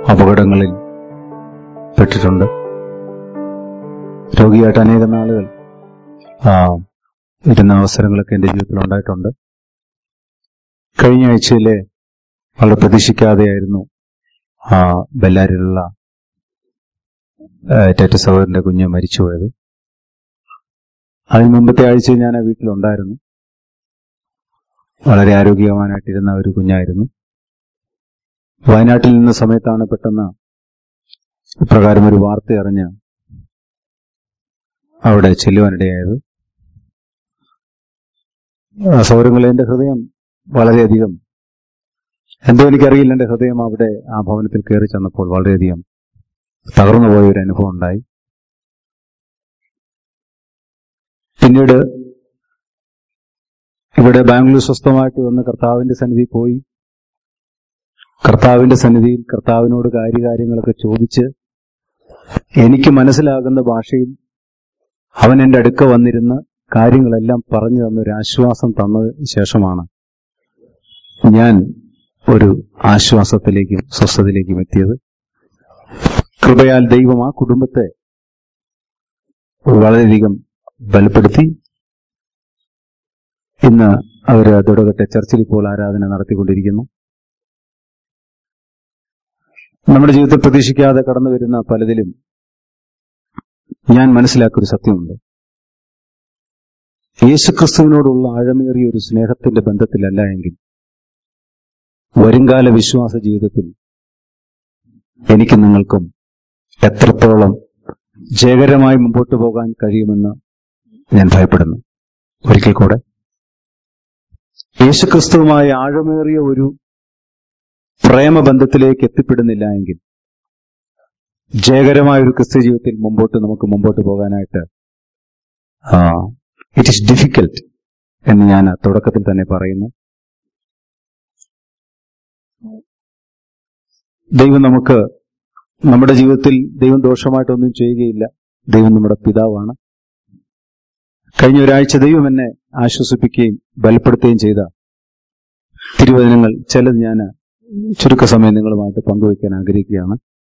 അപകടങ്ങളിൽ പെട്ടിട്ടുണ്ട് രോഗിയായിട്ട് അനേകം നാളുകൾ ആ, ഇരുന്ന അവസരങ്ങളൊക്കെ എൻ്റെ ജീവിതത്തിൽ ഉണ്ടായിട്ടുണ്ട് കഴിഞ്ഞ ആഴ്ചയിലെ വളരെ പ്രതീക്ഷിക്കാതെയായിരുന്നു ആ ബെല്ലാരിലുള്ള ടേറ്റ സഹോദരന്റെ കുഞ്ഞ് മരിച്ചുപോയത് അതിന് മുമ്പത്തെ ആഴ്ച ഞാൻ ആ വീട്ടിലുണ്ടായിരുന്നു വളരെ ആരോഗ്യവാനായിട്ടിരുന്ന ഒരു കുഞ്ഞായിരുന്നു വയനാട്ടിൽ നിന്ന സമയത്താണ് പെട്ടെന്ന് ഇപ്രകാരം ഒരു വാർത്ത അറിഞ്ഞ് അവിടെ ചെല്ലുവാനിടയായത് ആ സൗരങ്ങളിൽ എന്റെ ഹൃദയം വളരെയധികം എന്തോ എനിക്കറിയില്ല എന്റെ ഹൃദയം അവിടെ ആ ഭവനത്തിൽ കയറി ചെന്നപ്പോൾ വളരെയധികം തകർന്നു പോയ ഒരു അനുഭവം ഉണ്ടായി പിന്നീട് ഇവിടെ ബാംഗ്ലൂർ സ്വസ്ഥമായിട്ട് വന്ന് കർത്താവിന്റെ സന്നിധി പോയി കർത്താവിന്റെ സന്നിധിയിൽ കർത്താവിനോട് കാര്യകാര്യങ്ങളൊക്കെ ചോദിച്ച് എനിക്ക് മനസ്സിലാകുന്ന ഭാഷയിൽ അവൻ എന്റെ അടുക്ക വന്നിരുന്ന് കാര്യങ്ങളെല്ലാം പറഞ്ഞു തന്ന ഒരു ആശ്വാസം തന്നതിന് ശേഷമാണ് ഞാൻ ഒരു ആശ്വാസത്തിലേക്കും സ്വസ്ഥതയിലേക്കും എത്തിയത് കൃപയാൽ ദൈവം ആ കുടുംബത്തെ വളരെയധികം ബലപ്പെടുത്തി ഇന്ന് അവര് തുടകട്ടെ ചർച്ചിൽ ഇപ്പോൾ ആരാധന നടത്തിക്കൊണ്ടിരിക്കുന്നു നമ്മുടെ ജീവിതത്തിൽ പ്രതീക്ഷിക്കാതെ കടന്നു വരുന്ന പലതിലും ഞാൻ മനസ്സിലാക്കിയൊരു സത്യമുണ്ട് യേശുക്രിസ്തുവിനോടുള്ള ആഴമേറിയ ഒരു സ്നേഹത്തിന്റെ ബന്ധത്തിലല്ല എങ്കിൽ വരുംകാല വിശ്വാസ ജീവിതത്തിൽ എനിക്ക് നിങ്ങൾക്കും എത്രത്തോളം ജയകരമായി മുമ്പോട്ട് പോകാൻ കഴിയുമെന്ന് ഞാൻ ഭയപ്പെടുന്നു ഒരിക്കൽ കൂടെ യേശുക്രിസ്തുവുമായി ആഴമേറിയ ഒരു പ്രേമബന്ധത്തിലേക്ക് എത്തിപ്പെടുന്നില്ല എങ്കിൽ ജയകരമായ ഒരു ക്രിസ്ത്യ ജീവിതത്തിൽ മുമ്പോട്ട് നമുക്ക് മുമ്പോട്ട് പോകാനായിട്ട് ഇറ്റ് ഈസ് ഡിഫിക്കൽട്ട് എന്ന് ഞാൻ തുടക്കത്തിൽ തന്നെ പറയുന്നു ദൈവം നമുക്ക് നമ്മുടെ ജീവിതത്തിൽ ദൈവം ദോഷമായിട്ടൊന്നും ചെയ്യുകയില്ല ദൈവം നമ്മുടെ പിതാവാണ് കഴിഞ്ഞ ഒരാഴ്ച ദൈവം എന്നെ ആശ്വസിപ്പിക്കുകയും ബലപ്പെടുത്തുകയും ചെയ്ത തിരുവചനങ്ങൾ ചിലത് ഞാൻ ചുരുക്ക സമയം നിങ്ങളുമായിട്ട് പങ്കുവയ്ക്കാൻ ആഗ്രഹിക്കുകയാണ്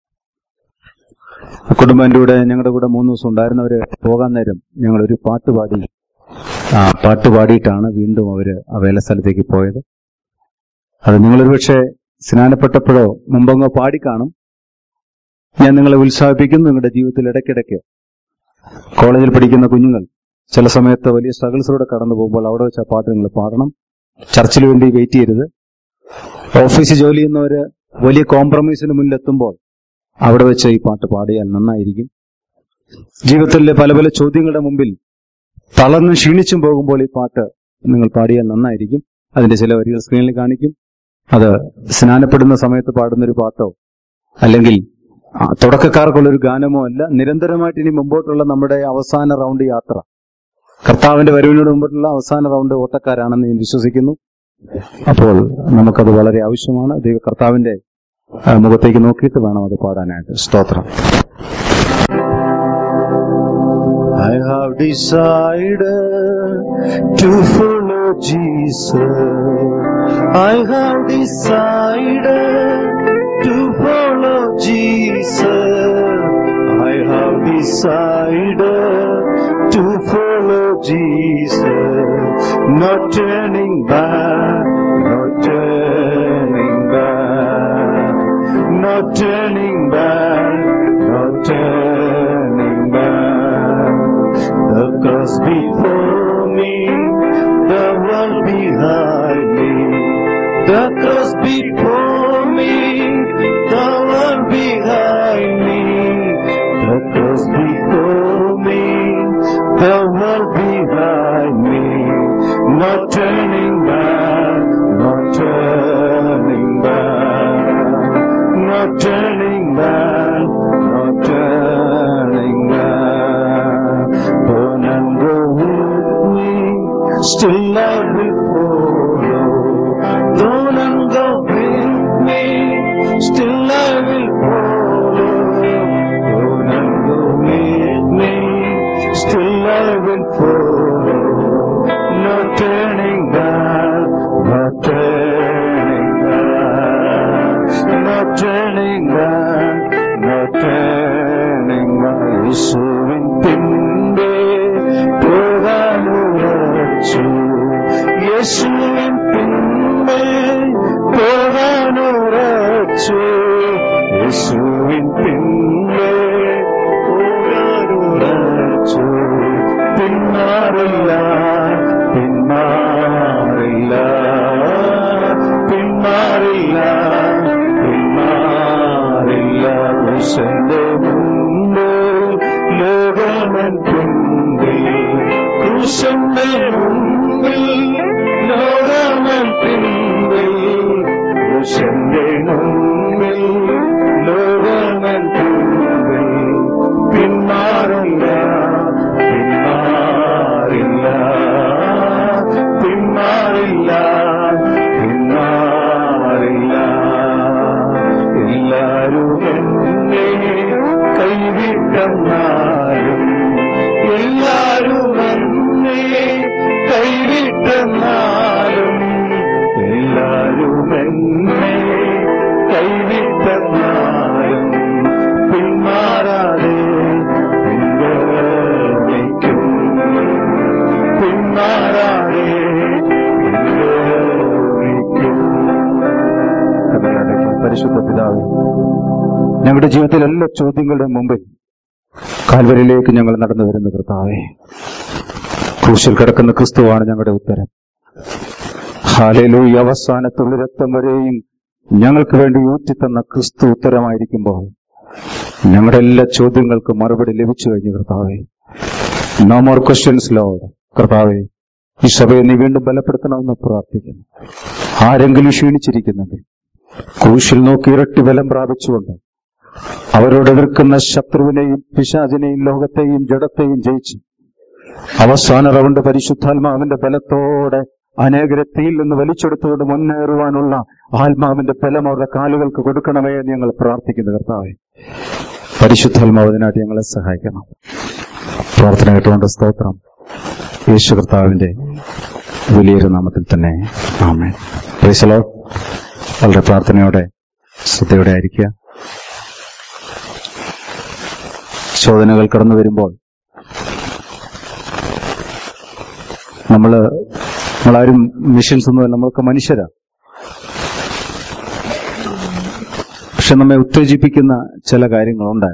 കുടുംബം എൻ്റെ കൂടെ ഞങ്ങളുടെ കൂടെ മൂന്ന് ദിവസം ഉണ്ടായിരുന്നവര് പോകാൻ നേരം ഞങ്ങൾ ഒരു പാട്ട് പാടി ആ പാട്ട് പാടിയിട്ടാണ് വീണ്ടും അവര് ആ വേലസ്ഥലത്തേക്ക് പോയത് അത് നിങ്ങളൊരു പക്ഷേ സ്നാനപ്പെട്ടപ്പോഴോ മുമ്പങ്ങോ പാടിക്കാണും ഞാൻ നിങ്ങളെ ഉത്സാഹിപ്പിക്കുന്നു നിങ്ങളുടെ ജീവിതത്തിൽ ഇടയ്ക്കിടയ്ക്ക് കോളേജിൽ പഠിക്കുന്ന കുഞ്ഞുങ്ങൾ ചില സമയത്ത് വലിയ സ്ട്രഗിൾസിലൂടെ കടന്നു പോകുമ്പോൾ അവിടെ വെച്ച് ആ പാട്ട് നിങ്ങൾ പാടണം ചർച്ചിൽ വേണ്ടി വെയിറ്റ് ചെയ്യരുത് ഓഫീസിൽ ജോലി ചെയ്യുന്നവര് വലിയ കോംപ്രമൈസിന് മുന്നിലെത്തുമ്പോൾ അവിടെ വെച്ച് ഈ പാട്ട് പാടിയാൽ നന്നായിരിക്കും ജീവിതത്തിലെ പല പല ചോദ്യങ്ങളുടെ മുമ്പിൽ തളർന്നും ക്ഷീണിച്ചും പോകുമ്പോൾ ഈ പാട്ട് നിങ്ങൾ പാടിയാൽ നന്നായിരിക്കും അതിന്റെ ചില വരികൾ സ്ക്രീനിൽ കാണിക്കും അത് സ്നാനപ്പെടുന്ന സമയത്ത് പാടുന്ന ഒരു പാട്ടോ അല്ലെങ്കിൽ ആ, തുടക്കക്കാർക്കുള്ള ഒരു ഗാനമോ അല്ല നിരന്തരമായിട്ട് ഇനി മുമ്പോട്ടുള്ള നമ്മുടെ അവസാന റൗണ്ട് യാത്ര കർത്താവിന്റെ വരവിനോട് മുമ്പോട്ടുള്ള അവസാന റൗണ്ട് ഓട്ടക്കാരാണെന്ന് ഞാൻ വിശ്വസിക്കുന്നു അപ്പോൾ നമുക്കത് വളരെ ആവശ്യമാണ് ദൈവ കർത്താവിന്റെ ആ, മുഖത്തേക്ക് നോക്കിയിട്ട് വേണം അത് പാടാനായിട്ട് സ്തോത്രം I have decided to follow Jesus. I have decided to follow Jesus. I have decided to follow Jesus. Not turning back, not turning back, not turning back, not turning back. The cross before me, the world behind me. The cross before me, the world behind me. The cross before me, the world behind me. Not turning back, not turning back, not turning back, not turning back. Burn and go with me, still I will follow. Burn and go with me, still I will follow. Burn and go with me, still I will follow. No turning back, no turning back, no turning back. യേശുവിൻ പിൻപേ പോകാനുറച്ചു യേശുവിൻ പിൻപേ പോകാനുറച്ചു യേശുവിൻ പിൻപേ പോകാനുറച്ചു പിന്മാറില്ല പിന്മാറില്ല പിന്മാറില്ല പിന്മാറില്ല കുശന്റെ മുമ്പ് ലോകമൻ പിന്നിൽ കുശന്റെ മുമ്പിൽ ലോകമൻ പിന്നിൽ കുശന്റെ മുമ്പിൽ ലോകമൻ പിന്നിൽ പിന്മാറില്ല പിന്മാറില്ല പിന്മാറില്ല പിന്മാറില്ല എല്ലാരും എന്നെ കൈവിട്ടെന്നാലും എല്ലാരും എന്നെ കൈവിട്ടെന്നാലും എല്ലാരും എന്നെ കൈവിട്ടെന്നാലും പിന്മാറാതെ പിൻഗമിക്കും പിന്മാറാതെ പിൻഗമിക്കും പരിശുദ്ധ പിതാവ് ഞങ്ങളുടെ ജീവിതത്തിലെ എല്ലാ ചോദ്യങ്ങളുടെ മുമ്പിൽ കാൽവരിലേക്ക് ഞങ്ങൾ നടന്നു വരുന്ന കർത്താവേ ക്രൂശിൽ കിടക്കുന്ന ക്രിസ്തുവാണ് ഞങ്ങളുടെ ഉത്തരം ഹാലയിലൂ ഈ അവസാനത്തുള്ള രക്തം വരെയും ഞങ്ങൾക്ക് വേണ്ടി ഊറ്റിത്തന്ന ക്രിസ്തു ഉത്തരമായിരിക്കുമ്പോൾ ഞങ്ങളുടെ എല്ലാ ചോദ്യങ്ങൾക്കും മറുപടി ലഭിച്ചു കഴിഞ്ഞു കർത്താവേ നോ മോർ ക്വസ്റ്റ്യൻസ് ലോഡ് കർത്താവേ ഈ സഭയെ നീ വീണ്ടും ബലപ്പെടുത്തണമെന്ന് പ്രാർത്ഥിക്കുന്നു ആരെങ്കിലും ക്ഷീണിച്ചിരിക്കുന്നുണ്ട് ക്രൂശിൽ നോക്കി ഇരട്ടി ബലം പ്രാപിച്ചുകൊണ്ട് അവരോട് എതിർക്കുന്ന ശത്രുവിനെയും പിശാചിനെയും ലോകത്തെയും ജഡത്തെയും ജയിച്ച് അവസാന റൗണ്ട് പരിശുദ്ധാത്മാവിന്റെ ബലത്തോടെ അനേകരെ തീയിൽ നിന്ന് വലിച്ചെടുത്തുകൊണ്ട് മുന്നേറുവാനുള്ള ആത്മാവിന്റെ ബലം അവരുടെ കാലുകൾക്ക് കൊടുക്കണമേ എന്ന് ഞങ്ങൾ പ്രാർത്ഥിക്കുന്നു കർത്താവെ പരിശുദ്ധാത്മാവ് അതിനായിട്ട് ഞങ്ങളെ സഹായിക്കണം പ്രാർത്ഥന കേട്ടുകൊണ്ട് സ്തോത്രം യേശു കർത്താവിന്റെ വലിയൊരു നാമത്തിൽ തന്നെ ആമേ പ്രൈസലോ വളരെ പ്രാർത്ഥനയോടെ ശ്രദ്ധയോടെ ആയിരിക്കുക ശോധനകൾ കടന്നു വരുമ്പോൾ നമ്മള് നമ്മളാരും മിഷൻസ് ഒന്നുമല്ല നമ്മളൊക്കെ മനുഷ്യരാ പക്ഷെ നമ്മെ ഉത്തേജിപ്പിക്കുന്ന ചില കാര്യങ്ങളുണ്ട്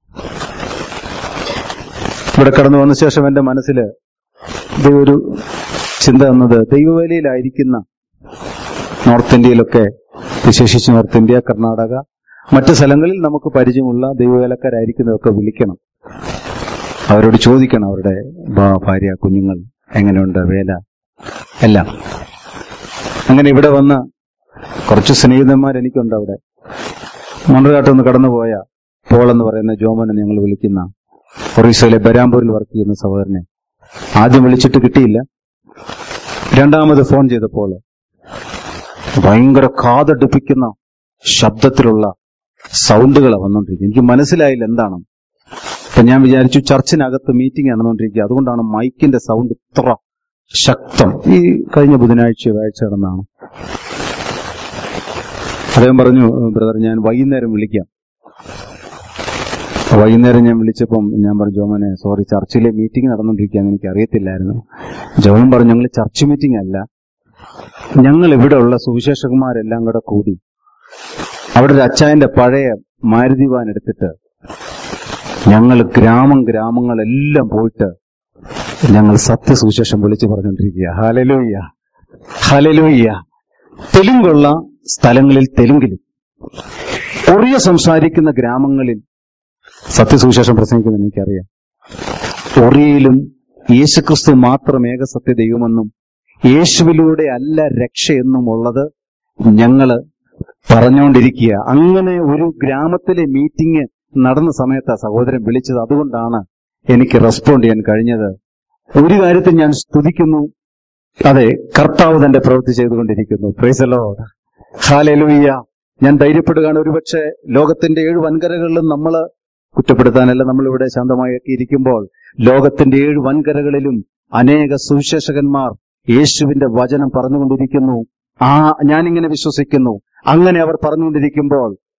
ഇവിടെ കടന്നു വന്ന ശേഷം എന്റെ മനസ്സിൽ ഒരു ചിന്ത എന്നത് ദൈവവേലയിലായിരിക്കുന്ന നോർത്ത് ഇന്ത്യയിലൊക്കെ വിശേഷിച്ച് നോർത്ത് ഇന്ത്യ കർണാടക മറ്റു സ്ഥലങ്ങളിൽ നമുക്ക് പരിചയമുള്ള ദൈവവേലക്കാരായിരിക്കുന്നതൊക്കെ വിളിക്കണം അവരോട് ചോദിക്കണം അവരുടെ ഭാ- ഭാര്യ കുഞ്ഞുങ്ങൾ എങ്ങനെയുണ്ട് വേല എല്ലാം അങ്ങനെ ഇവിടെ വന്ന കുറച്ച് സ്നേഹിതന്മാർ എനിക്കുണ്ട് അവിടെ മണ്ണുകാട്ടൊന്ന് കടന്നുപോയ പോൾ എന്ന് പറയുന്ന ജോമനെ ഞങ്ങൾ വിളിക്കുന്ന ഒറീസയിലെ ബരാംപൂരിൽ വർക്ക് ചെയ്യുന്ന സഹോദരനെ ആദ്യം വിളിച്ചിട്ട് കിട്ടിയില്ല രണ്ടാമത് ഫോൺ ചെയ്തപ്പോൾ ഭയങ്കര കാതടുപ്പിക്കുന്ന ശബ്ദത്തിലുള്ള സൗണ്ടുകൾ വന്നുകൊണ്ടിരിക്കുക എനിക്ക് മനസ്സിലായില്ല എന്താണ് അപ്പൊ ഞാൻ വിചാരിച്ചു ചർച്ചിനകത്ത് മീറ്റിംഗ് നടന്നുകൊണ്ടിരിക്കുക അതുകൊണ്ടാണ് മൈക്കിന്റെ സൗണ്ട് ഇത്ര ശക്തം ഈ കഴിഞ്ഞ ബുധനാഴ്ച വ്യാഴ്ച നടന്നാണ് അദ്ദേഹം പറഞ്ഞു ബ്രദർ ഞാൻ വൈകുന്നേരം വിളിക്കാം വൈകുന്നേരം ഞാൻ വിളിച്ചപ്പം ഞാൻ പറഞ്ഞു ജോമനെ സോറി ചർച്ചിലെ മീറ്റിംഗ് നടന്നുകൊണ്ടിരിക്കുകയെന്ന് എനിക്ക് അറിയത്തില്ലായിരുന്നു ജോമൻ പറഞ്ഞു ഞങ്ങൾ ചർച്ച് മീറ്റിംഗ് അല്ല ഞങ്ങൾ ഇവിടെ ഉള്ള സുവിശേഷകന്മാരെല്ലാം കൂടെ കൂടി അവിടെ ഒരു അച്ചായന്റെ പഴയ മാരുതി വാൻ എടുത്തിട്ട് ഞങ്ങൾ ഗ്രാമം ഗ്രാമങ്ങളെല്ലാം പോയിട്ട് ഞങ്ങൾ സത്യസുവിശേഷം വിളിച്ചു പറഞ്ഞുകൊണ്ടിരിക്കുക ഹലലൂയ്യ ഹലലൂയ്യ തെലുങ്കുള്ള സ്ഥലങ്ങളിൽ തെലുങ്കിലും ഒറിയ സംസാരിക്കുന്ന ഗ്രാമങ്ങളിൽ സത്യസുവിശേഷം പ്രസംഗിക്കുന്നത് എനിക്കറിയാം ഒറിയയിലും യേശുക്രിസ്തു മാത്രം ഏകസത്യ ദൈവമെന്നും യേശുവിലൂടെ അല്ല രക്ഷയെന്നും ഉള്ളത് ഞങ്ങള് പറഞ്ഞുകൊണ്ടിരിക്കുക അങ്ങനെ ഒരു ഗ്രാമത്തിലെ മീറ്റിംഗ് നടന്ന സമയത്ത് ആ സഹോദരൻ വിളിച്ചത് അതുകൊണ്ടാണ് എനിക്ക് റെസ്പോണ്ട് ചെയ്യാൻ കഴിഞ്ഞത് ഒരു കാര്യത്തിൽ ഞാൻ സ്തുതിക്കുന്നു അതെ കർത്താവ് തന്റെ പ്രവൃത്തി ചെയ്തുകൊണ്ടിരിക്കുന്നു പ്രൈസലോ ഹാലലുയ്യ ഞാൻ ധൈര്യപ്പെടുകയാണ് ഒരുപക്ഷെ ലോകത്തിന്റെ ഏഴ് വൻകരകളിലും നമ്മൾ കുറ്റപ്പെടുത്താനല്ല നമ്മളിവിടെ ശാന്തമായൊക്കെ ഇരിക്കുമ്പോൾ ലോകത്തിന്റെ ഏഴ് വൻകരകളിലും അനേക സുവിശേഷകന്മാർ യേശുവിന്റെ വചനം പറഞ്ഞുകൊണ്ടിരിക്കുന്നു ആ ഞാനിങ്ങനെ വിശ്വസിക്കുന്നു അങ്ങനെ അവർ പറഞ്ഞുകൊണ്ടിരിക്കുമ്പോൾ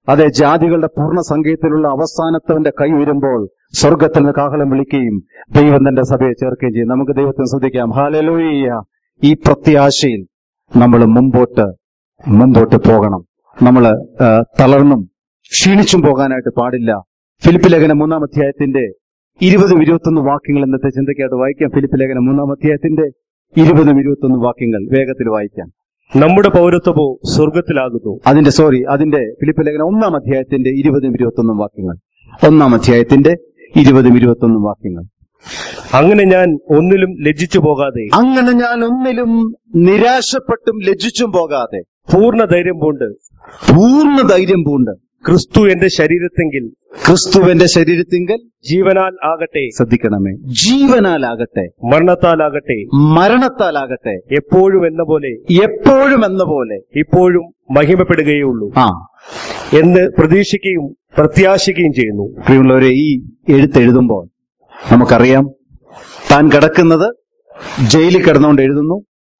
അതെ ജാതികളുടെ പൂർണ്ണ സംഖ്യത്തിലുള്ള അവസാനത്തവന്റെ കൈ ഉയരുമ്പോൾ സ്വർഗത്തിൽ നിന്ന് കാഹളം വിളിക്കുകയും ദൈവം തന്റെ സഭയെ ചേർക്കുകയും ചെയ്യും നമുക്ക് ദൈവത്തിന് ശ്രദ്ധിക്കാം ഹാലലോയ്യ ഈ പ്രത്യാശയിൽ നമ്മൾ മുമ്പോട്ട് മുമ്പോട്ട് പോകണം നമ്മൾ തളർന്നും ക്ഷീണിച്ചും പോകാനായിട്ട് പാടില്ല ഫിലിപ്പ് ലേഖനം മൂന്നാം അധ്യായത്തിന്റെ ഇരുപതും ഇരുപത്തൊന്ന് വാക്യങ്ങൾ ഇന്നത്തെ ചിന്തയ്ക്കായിട്ട് വായിക്കാം ഫിലിപ്പ് ലേഖനം മൂന്നാം അധ്യായത്തിന്റെ ഇരുപതും ഇരുപത്തൊന്ന് വാക്യങ്ങൾ വേഗത്തിൽ വായിക്കാം നമ്മുടെ പൗരത്വമോ സ്വർഗത്തിലാകുന്നു അതിന്റെ സോറി അതിന്റെ ഫിലിപ്പ് ലേഖനം ഒന്നാം അധ്യായത്തിന്റെ ഇരുപതും ഇരുപത്തൊന്നും വാക്യങ്ങൾ ഒന്നാം അധ്യായത്തിന്റെ ഇരുപതും ഇരുപത്തൊന്നും വാക്യങ്ങൾ അങ്ങനെ ഞാൻ ഒന്നിലും ലജ്ജിച്ചു പോകാതെ അങ്ങനെ ഞാൻ ഒന്നിലും നിരാശപ്പെട്ടും ലജ്ജിച്ചും പോകാതെ പൂർണ്ണ ധൈര്യം പൂണ്ട് പൂർണ്ണ ധൈര്യം പൂണ്ട് ക്രിസ്തു എന്റെ ശരീരത്തെങ്കിൽ ക്രിസ്തുവിന്റെ ശരീരത്തിങ്കൽ ജീവനാൽ ആകട്ടെ ശ്രദ്ധിക്കണമേ ജീവനാലാകട്ടെ മരണത്താലാകട്ടെ മരണത്താലാകട്ടെ എപ്പോഴും എന്ന പോലെ എപ്പോഴും എന്ന പോലെ ഇപ്പോഴും മഹിമപ്പെടുകയുള്ളൂ ആ എന്ന് പ്രതീക്ഷിക്കുകയും പ്രത്യാശിക്കുകയും ചെയ്യുന്നു പ്രിയമുള്ളവരെ ഈ എഴുത്തെഴുതുമ്പോൾ നമുക്കറിയാം താൻ കിടക്കുന്നത് ജയിലിൽ കിടന്നുകൊണ്ട് എഴുതുന്നു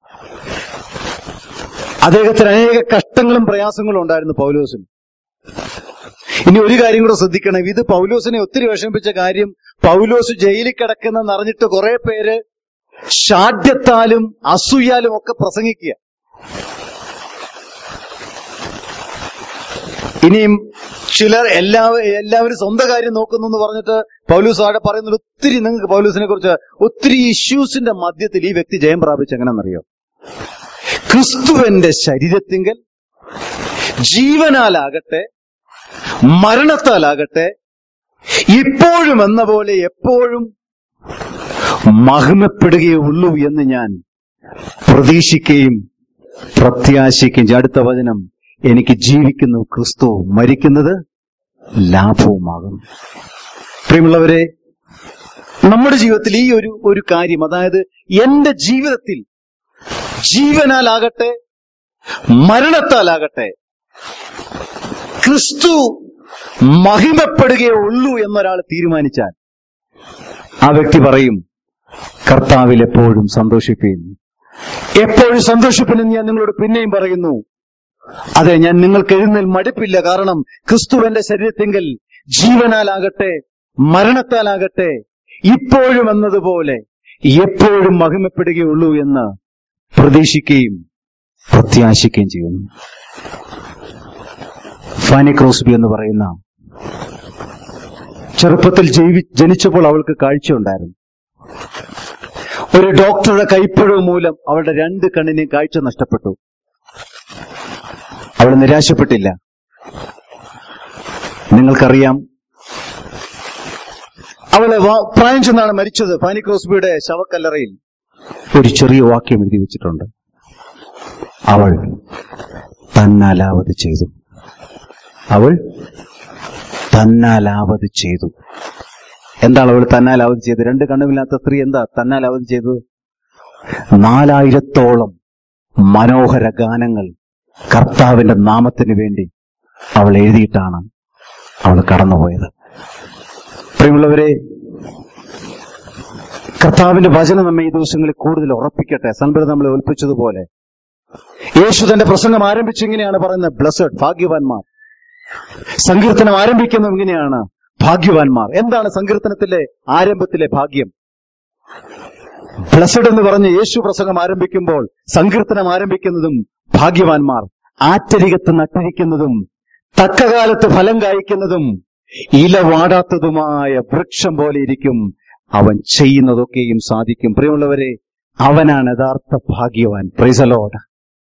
അദ്ദേഹത്തിന് അനേക കഷ്ടങ്ങളും പ്രയാസങ്ങളും ഉണ്ടായിരുന്നു പൗലോസിന് ഇനി ഒരു കാര്യം കൂടെ ശ്രദ്ധിക്കണം ഇത് പൗലോസിനെ ഒത്തിരി വിഷമിപ്പിച്ച കാര്യം പൗലോസ് ജയിലിൽ കിടക്കുന്നെന്ന് അറിഞ്ഞിട്ട് കുറെ പേര് ഷാഢ്യത്താലും അസൂയാലും ഒക്കെ പ്രസംഗിക്കുക ഇനിയും ചിലർ എല്ലാവരും എല്ലാവരും സ്വന്തം കാര്യം നോക്കുന്നു എന്ന് പറഞ്ഞിട്ട് പൗലൂസ് അവിടെ പറയുന്നത് ഒത്തിരി നിങ്ങൾക്ക് പൗലൂസിനെ കുറിച്ച് ഒത്തിരി ഇഷ്യൂസിന്റെ മധ്യത്തിൽ ഈ വ്യക്തി ജയം പ്രാപിച്ച് എങ്ങനെയെന്നറിയോ ക്രിസ്തുവിന്റെ ശരീരത്തിങ്കൽ ജീവനാലാകട്ടെ മരണത്താലാകട്ടെ ഇപ്പോഴും എന്ന പോലെ എപ്പോഴും മഹിമപ്പെടുകയുള്ളൂ എന്ന് ഞാൻ പ്രതീക്ഷിക്കുകയും പ്രത്യാശിക്കുകയും ചെയ്യും. അടുത്ത വചനം എനിക്ക് ജീവിക്കുന്നു ക്രിസ്തു മരിക്കുന്നത് ലാഭവുമാകും പ്രിയമുള്ളവരെ നമ്മുടെ ജീവിതത്തിൽ ഈ ഒരു ഒരു കാര്യം അതായത് എന്റെ ജീവിതത്തിൽ ജീവനാലാകട്ടെ മരണത്താലാകട്ടെ ക്രിസ്തു മഹിമപ്പെടുകയേ ഉള്ളൂ എന്നൊരാൾ തീരുമാനിച്ചാൽ ആ വ്യക്തി പറയും കർത്താവിൽ എപ്പോഴും സന്തോഷിപ്പീൻ എപ്പോഴും സന്തോഷിപ്പിനെന്ന് ഞാൻ നിങ്ങളോട് പിന്നെയും പറയുന്നു അതെ ഞാൻ നിങ്ങൾക്ക് എഴുന്നേൽ മടുപ്പില്ല കാരണം ക്രിസ്തുവിന്റെ ശരീരത്തെങ്കിൽ ജീവനാലാകട്ടെ മരണത്താലാകട്ടെ ഇപ്പോഴും എന്നതുപോലെ എപ്പോഴും മഹിമപ്പെടുകയുള്ളൂ എന്ന് പ്രതീക്ഷിക്കുകയും പ്രത്യാശിക്കുകയും ചെയ്യുന്നു ഫാനി ക്രോസ്ബി എന്ന് പറയുന്ന ചെറുപ്പത്തിൽ ജീവി ജനിച്ചപ്പോൾ അവൾക്ക് കാഴ്ചയുണ്ടായിരുന്നു ഒരു ഡോക്ടറുടെ കൈപ്പിഴവ് മൂലം അവളുടെ രണ്ട് കണ്ണിനെയും കാഴ്ച നഷ്ടപ്പെട്ടു അവൾ നിരാശപ്പെട്ടില്ല നിങ്ങൾക്കറിയാം അവള് വാ- പ്രായം ചെന്നാണ് മരിച്ചത് ഫാനി ക്രോസ്ബിയുടെ ശവക്കല്ലറയിൽ ഒരു ചെറിയ വാക്യം എഴുതി വെച്ചിട്ടുണ്ട് അവൾ തന്നാലാവത് ചെയ്തു അവൾ തന്നാലാവത് ചെയ്തു എന്താണ് അവൾ തന്നാലാവത് ചെയ്തത് രണ്ട് കണ്ണുമില്ലാത്ത സ്ത്രീ എന്താ തന്നാലാവത് ചെയ്തത് നാലായിരത്തോളം മനോഹര ഗാനങ്ങൾ കർത്താവിന്റെ നാമത്തിന് വേണ്ടി അവൾ എഴുതിയിട്ടാണ് അവൾ കടന്നുപോയത് പ്രിയമുള്ളവരെ കർത്താവിന്റെ വചനം നമ്മെ ഈ ദിവസങ്ങളിൽ കൂടുതൽ ഉറപ്പിക്കട്ടെ സൻബർ നമ്മളെ ഒൽപ്പിച്ചതുപോലെ യേശു തന്റെ പ്രസംഗം ആരംഭിച്ചു ഇങ്ങനെയാണ് പറയുന്നത് ബ്ലസ്സഡ് ഭാഗ്യവാന്മാർ സങ്കീർത്തനം ആരംഭിക്കുന്നത് ഇങ്ങനെയാണ് ഭാഗ്യവാന്മാർ എന്താണ് സങ്കീർത്തനത്തിലെ ആരംഭത്തിലെ ഭാഗ്യം ബ്ലസ്സഡ് എന്ന് പറഞ്ഞ് യേശു പ്രസംഗം ആരംഭിക്കുമ്പോൾ സങ്കീർത്തനം ആരംഭിക്കുന്നതും ഭാഗ്യവാന്മാർ ആറ്റരികത്ത് നട്ടിരിക്കുന്നതും തക്കകാലത്ത് ഫലം കായ്ക്കുന്നതും ഇല വാടാത്തതുമായ വൃക്ഷം പോലെ ഇരിക്കും അവൻ ചെയ്യുന്നതൊക്കെയും സാധിക്കും പ്രിയമുള്ളവരെ അവനാണ് യഥാർത്ഥ ഭാഗ്യവാൻ പ്രൈസലോട്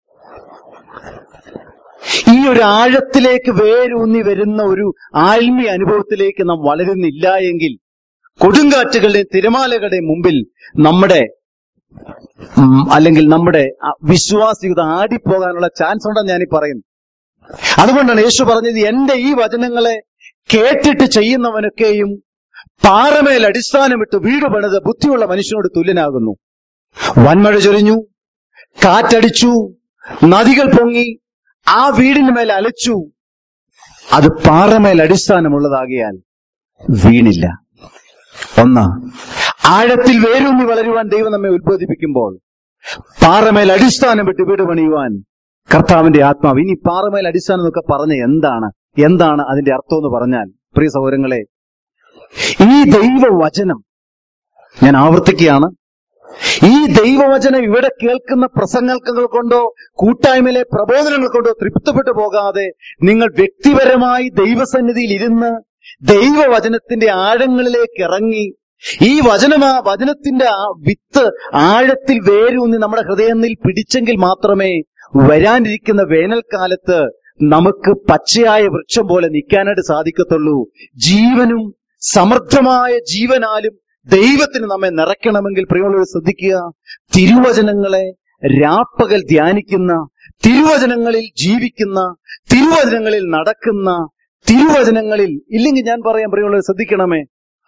ഈ ഒരു ആഴത്തിലേക്ക് വേരൂന്നി വരുന്ന ഒരു ആത്മീയ അനുഭവത്തിലേക്ക് നാം വളരുന്നില്ല എങ്കിൽ കൊടുങ്കാറ്റുകളുടെയും തിരമാലകളുടെയും മുമ്പിൽ നമ്മുടെ ഉം, അല്ലെങ്കിൽ നമ്മുടെ ആ വിശ്വാസികത ആടിപ്പോകാനുള്ള ചാൻസ് ഉണ്ടെന്ന് ഞാനീ പറയുന്നു അതുകൊണ്ടാണ് യേശു പറഞ്ഞത് എന്റെ ഈ വചനങ്ങളെ കേട്ടിട്ട് ചെയ്യുന്നവനൊക്കെയും പാറമേൽ അടിസ്ഥാനമിട്ട് വീട് പണിത് ബുദ്ധിയുള്ള മനുഷ്യനോട് തുല്യനാകുന്നു വൻമഴ ചൊരിഞ്ഞു കാറ്റടിച്ചു നദികൾ പൊങ്ങി ആ വീടിന് മേൽ അലച്ചു അത് പാറമേൽ അടിസ്ഥാനമുള്ളതാകിയാൽ വീണില്ല ഒന്ന് ആഴത്തിൽ വേരൂന്നി വളരുവാൻ ദൈവം നമ്മെ ഉത്ബോധിപ്പിക്കുമ്പോൾ പാറമേൽ അടിസ്ഥാനം വിട്ട് വീട് പണിയുവാൻ കർത്താവിന്റെ ആത്മാവ് ഇനി പാറമേൽ അടിസ്ഥാനം എന്നൊക്കെ പറഞ്ഞ എന്താണ് എന്താണ് അതിന്റെ അർത്ഥം എന്ന് പറഞ്ഞാൽ പ്രിയ സഹോദരങ്ങളെ ഈ ദൈവവചനം ഞാൻ ആവർത്തിക്കുകയാണ് ഈ ദൈവവചനം ഇവിടെ കേൾക്കുന്ന പ്രസംഗങ്ങൾ കൊണ്ടോ കൂട്ടായ്മയിലെ പ്രബോധനങ്ങൾ കൊണ്ടോ തൃപ്തപ്പെട്ടു പോകാതെ നിങ്ങൾ വ്യക്തിപരമായി ദൈവസന്നിധിയിൽ ഇരുന്ന് ദൈവവചനത്തിന്റെ ആഴങ്ങളിലേക്ക് ഇറങ്ങി ഈ വചനമാ വചനത്തിന്റെ ആ വിത്ത് ആഴത്തിൽ വേരൂന്നി നമ്മുടെ ഹൃദയത്തിൽ പിടിച്ചെങ്കിൽ മാത്രമേ വരാനിരിക്കുന്ന വേനൽക്കാലത്ത് നമുക്ക് പച്ചയായ വൃക്ഷം പോലെ നിൽക്കാനായിട്ട് സാധിക്കത്തുള്ളൂ ജീവനും സമൃദ്ധമായ ജീവനാലും ദൈവത്തിന് നമ്മെ നിറയ്ക്കണമെങ്കിൽ പ്രിയമുള്ളവർ ശ്രദ്ധിക്കുക തിരുവചനങ്ങളെ രാപ്പകൽ ധ്യാനിക്കുന്ന തിരുവചനങ്ങളിൽ ജീവിക്കുന്ന തിരുവചനങ്ങളിൽ നടക്കുന്ന തിരുവചനങ്ങളിൽ ഇല്ലെങ്കിൽ ഞാൻ പറയാം പ്രിയമുള്ളവർ ശ്രദ്ധിക്കണമേ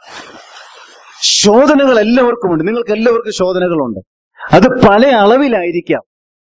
ശോധനകൾ എല്ലാവർക്കും ഉണ്ട് നിങ്ങൾക്ക് എല്ലാവർക്കും ശോധനകളുണ്ട് അത് പല അളവിലായിരിക്കാം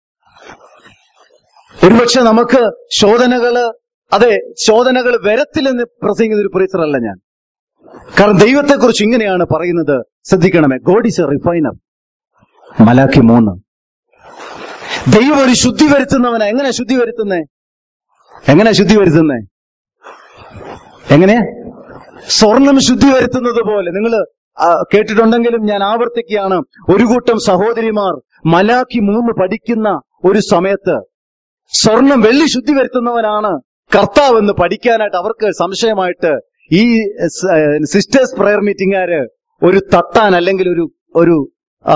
ഒരുപക്ഷെ നമുക്ക് ശോധനകള് അതെ ശോധനകൾ വരത്തില്ലെന്ന് പ്രസംഗിക്കുന്ന ഒരു പ്രീസറല്ല ഞാൻ കാരണം ദൈവത്തെക്കുറിച്ച് ഇങ്ങനെയാണ് പറയുന്നത് ശ്രദ്ധിക്കണമേ God is a refiner Malachi മൂന്ന് ദൈവം ഒരു ശുദ്ധി വരുത്തുന്നവനാ എങ്ങനെ ശുദ്ധി വരുത്തുന്നേ എങ്ങനെ ശുദ്ധി വരുത്തുന്നേ എങ്ങനെയാ സ്വർണം ശുദ്ധി വരുത്തുന്നത് പോലെ നിങ്ങൾ കേട്ടിട്ടുണ്ടെങ്കിലും ഞാൻ ആവർത്തിക്കുകയാണ് ഒരു കൂട്ടം സഹോദരിമാർ മലാഖി മൂന്ന് പഠിക്കുന്ന ഒരു സമയത്ത് സ്വർണം വെള്ളി ശുദ്ധി വരുത്തുന്നവനാണ് കർത്താവെന്ന് പഠിക്കാനായിട്ട് അവർക്ക് സംശയമായിട്ട് ഈ സിസ്റ്റേഴ്സ് പ്രയർ മീറ്റിംഗുകാര് ഒരു തട്ടാൻ അല്ലെങ്കിൽ ഒരു ഒരു ആ,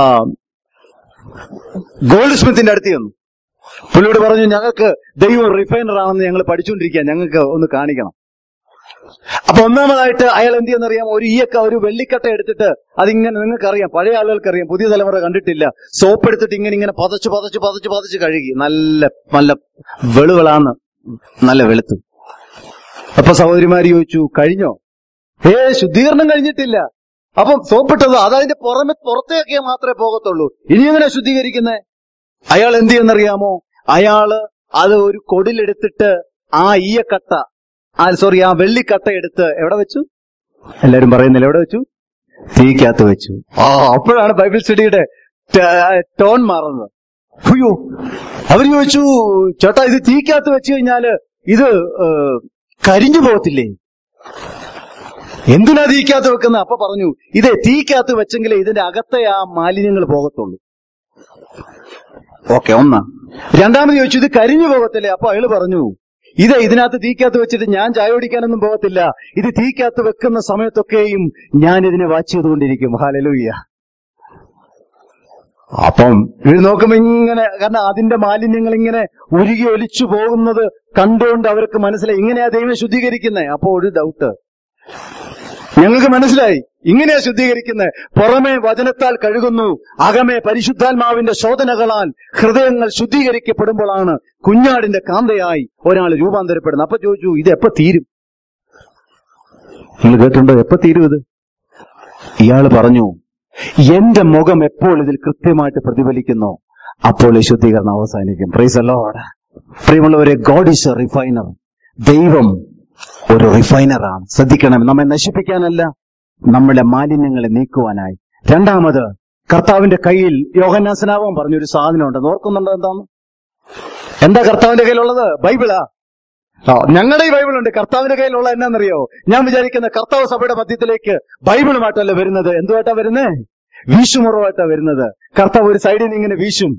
ഗോൾഡ് സ്മിത്തിന്റെ അടുത്ത് ചെന്നു പുള്ളിയോട് പറഞ്ഞു ഞങ്ങൾക്ക് ദൈവം റിഫൈനർ ആണെന്ന് ഞങ്ങൾ പഠിച്ചുകൊണ്ടിരിക്കുക ഞങ്ങൾക്ക് ഒന്ന് കാണിക്കണം അപ്പൊ ഒന്നാമതായിട്ട് അയാൾ എന്ത് ചെയ്യുന്നറിയാം ഒരു ഈയക്ക ഒരു വെള്ളിക്കട്ട എടുത്തിട്ട് അതിങ്ങനെ നിങ്ങൾക്കറിയാം പഴയ ആളുകൾക്കറിയാം പുതിയ തലമുറ കണ്ടിട്ടില്ല സോപ്പ് എടുത്തിട്ട് ഇങ്ങനെ ഇങ്ങനെ പതച്ച് പതച്ച് പതച്ച് പതച്ച് കഴുകി നല്ല നല്ല വെളുകളാന്ന് നല്ല വെളുത്തു അപ്പൊ സഹോദരിമാര് ചോദിച്ചു കഴിഞ്ഞോ ഏ ശുദ്ധീകരണം കഴിഞ്ഞിട്ടില്ല അപ്പം സോപ്പിട്ടത് അത് അതിന്റെ പുറമെ പുറത്തേക്ക് മാത്രമേ പോകത്തുള്ളൂ ഇനി എങ്ങനെ ശുദ്ധീകരിക്കുന്നേ അയാൾ എന്ത് ചെയ്യുന്നറിയാമോ അയാള് അത് ഒരു കൊടിലെടുത്തിട്ട് ആ ഈയക്കട്ട ആ സോറി ആ വെള്ളിക്കട്ട എടുത്ത് എവിടെ വെച്ചു എല്ലാരും പറയുന്നില്ല എവിടെ വെച്ചു തീക്കകത്ത് വെച്ചു ആ അപ്പോഴാണ് ബൈബിൾ സ്റ്റഡിയുടെ ടോൺ മാറുന്നത് അയ്യോ അവര് ചോദിച്ചു ചേട്ടാ ഇത് തീക്കകത്ത് വെച്ച് കഴിഞ്ഞാല് ഇത് ഏ, കരിഞ്ഞു പോകത്തില്ലേ എന്തിനാ തീക്കകത്ത് വെക്കുന്നത് അപ്പൊ പറഞ്ഞു ഇതേ തീക്കകത്ത് വെച്ചെങ്കിലേ ഇതിന്റെ അകത്തെ ആ മാലിന്യങ്ങൾ പോകത്തുള്ളൂ ഓക്കെ ഒന്ന് രണ്ടാമത് ചോദിച്ചു ഇത് കരിഞ്ഞു പോകത്തില്ലേ അപ്പൊ അയാള് പറഞ്ഞു ഇത് ഇതിനകത്ത് തീക്കകത്ത് വെച്ചിട്ട് ഞാൻ ചായ കുടിക്കാനൊന്നും പോകത്തില്ല ഇത് തീക്കകത്ത് വെക്കുന്ന സമയത്തൊക്കെയും ഞാൻ ഇതിനെ വാച്ച് ചെയ്തുകൊണ്ടിരിക്കും ഹാലലൂയ്യ അപ്പം ഇത് നോക്കുമ്പോ ഇങ്ങനെ കാരണം അതിന്റെ മാലിന്യങ്ങൾ ഇങ്ങനെ ഉരുകി ഒലിച്ചു പോകുന്നത് കണ്ടുകൊണ്ട് അവർക്ക് മനസ്സിലായി ഇങ്ങനെയാ ദൈവം ശുദ്ധീകരിക്കുന്നേ അപ്പൊ ഒരു ഡൗട്ട് ഞങ്ങൾക്ക് മനസ്സിലായി ഇങ്ങനെയാ ശുദ്ധീകരിക്കുന്നത് പുറമെ വചനത്താൽ കഴുകുന്നു അകമേ പരിശുദ്ധാത്മാവിന്റെ ശോധനകളാൽ ഹൃദയങ്ങൾ ശുദ്ധീകരിക്കപ്പെടുമ്പോഴാണ് കുഞ്ഞാടിന്റെ കാന്തയായി ഒരാൾ രൂപാന്തരപ്പെടുന്നത് അപ്പൊ ചോദിച്ചു ഇത് എപ്പോ തീരും നിങ്ങൾ കേട്ടിട്ടുണ്ടോ എപ്പോ തീരും ഇത് ഇയാൾ പറഞ്ഞു എന്റെ മുഖം എപ്പോൾ ഇതിൽ കൃത്യമായിട്ട് പ്രതിഫലിക്കുന്നോ അപ്പോൾ ഈ ശുദ്ധീകരണം അവസാനിക്കും പ്രൈസ് അലോഡ് പ്രിയമുള്ളവരെ ഗോഡ് ഈസ് എ റിഫൈനർ ദൈവം ഒരു റിഫൈനറാണ് ശ്രദ്ധിക്കണം നമ്മെ നശിപ്പിക്കാനല്ല നമ്മുടെ മാലിന്യങ്ങളെ നീക്കുവാനായി രണ്ടാമത് കർത്താവിന്റെ കയ്യിൽ യോഹന്നാസനാവം പറഞ്ഞൊരു സാധനം ഉണ്ട് ഓർക്കുന്നുണ്ടോ എന്താണ് എന്താ കർത്താവിന്റെ കയ്യിലുള്ളത് ബൈബിളാ ആ ഞങ്ങളുടെ ഈ ബൈബിൾ ഉണ്ട് കർത്താവിന്റെ കയ്യിലുള്ള എന്നാന്നറിയോ ഞാൻ വിചാരിക്കുന്ന കർത്താവ് സഭയുടെ മധ്യത്തിലേക്ക് ബൈബിളുമായിട്ടല്ല വരുന്നത് എന്തുമായിട്ടാ വരുന്നേ വീശുമുറവായിട്ടാ വരുന്നത് കർത്താവ് ഒരു സൈഡിൽ നിന്ന് ഇങ്ങനെ വീശും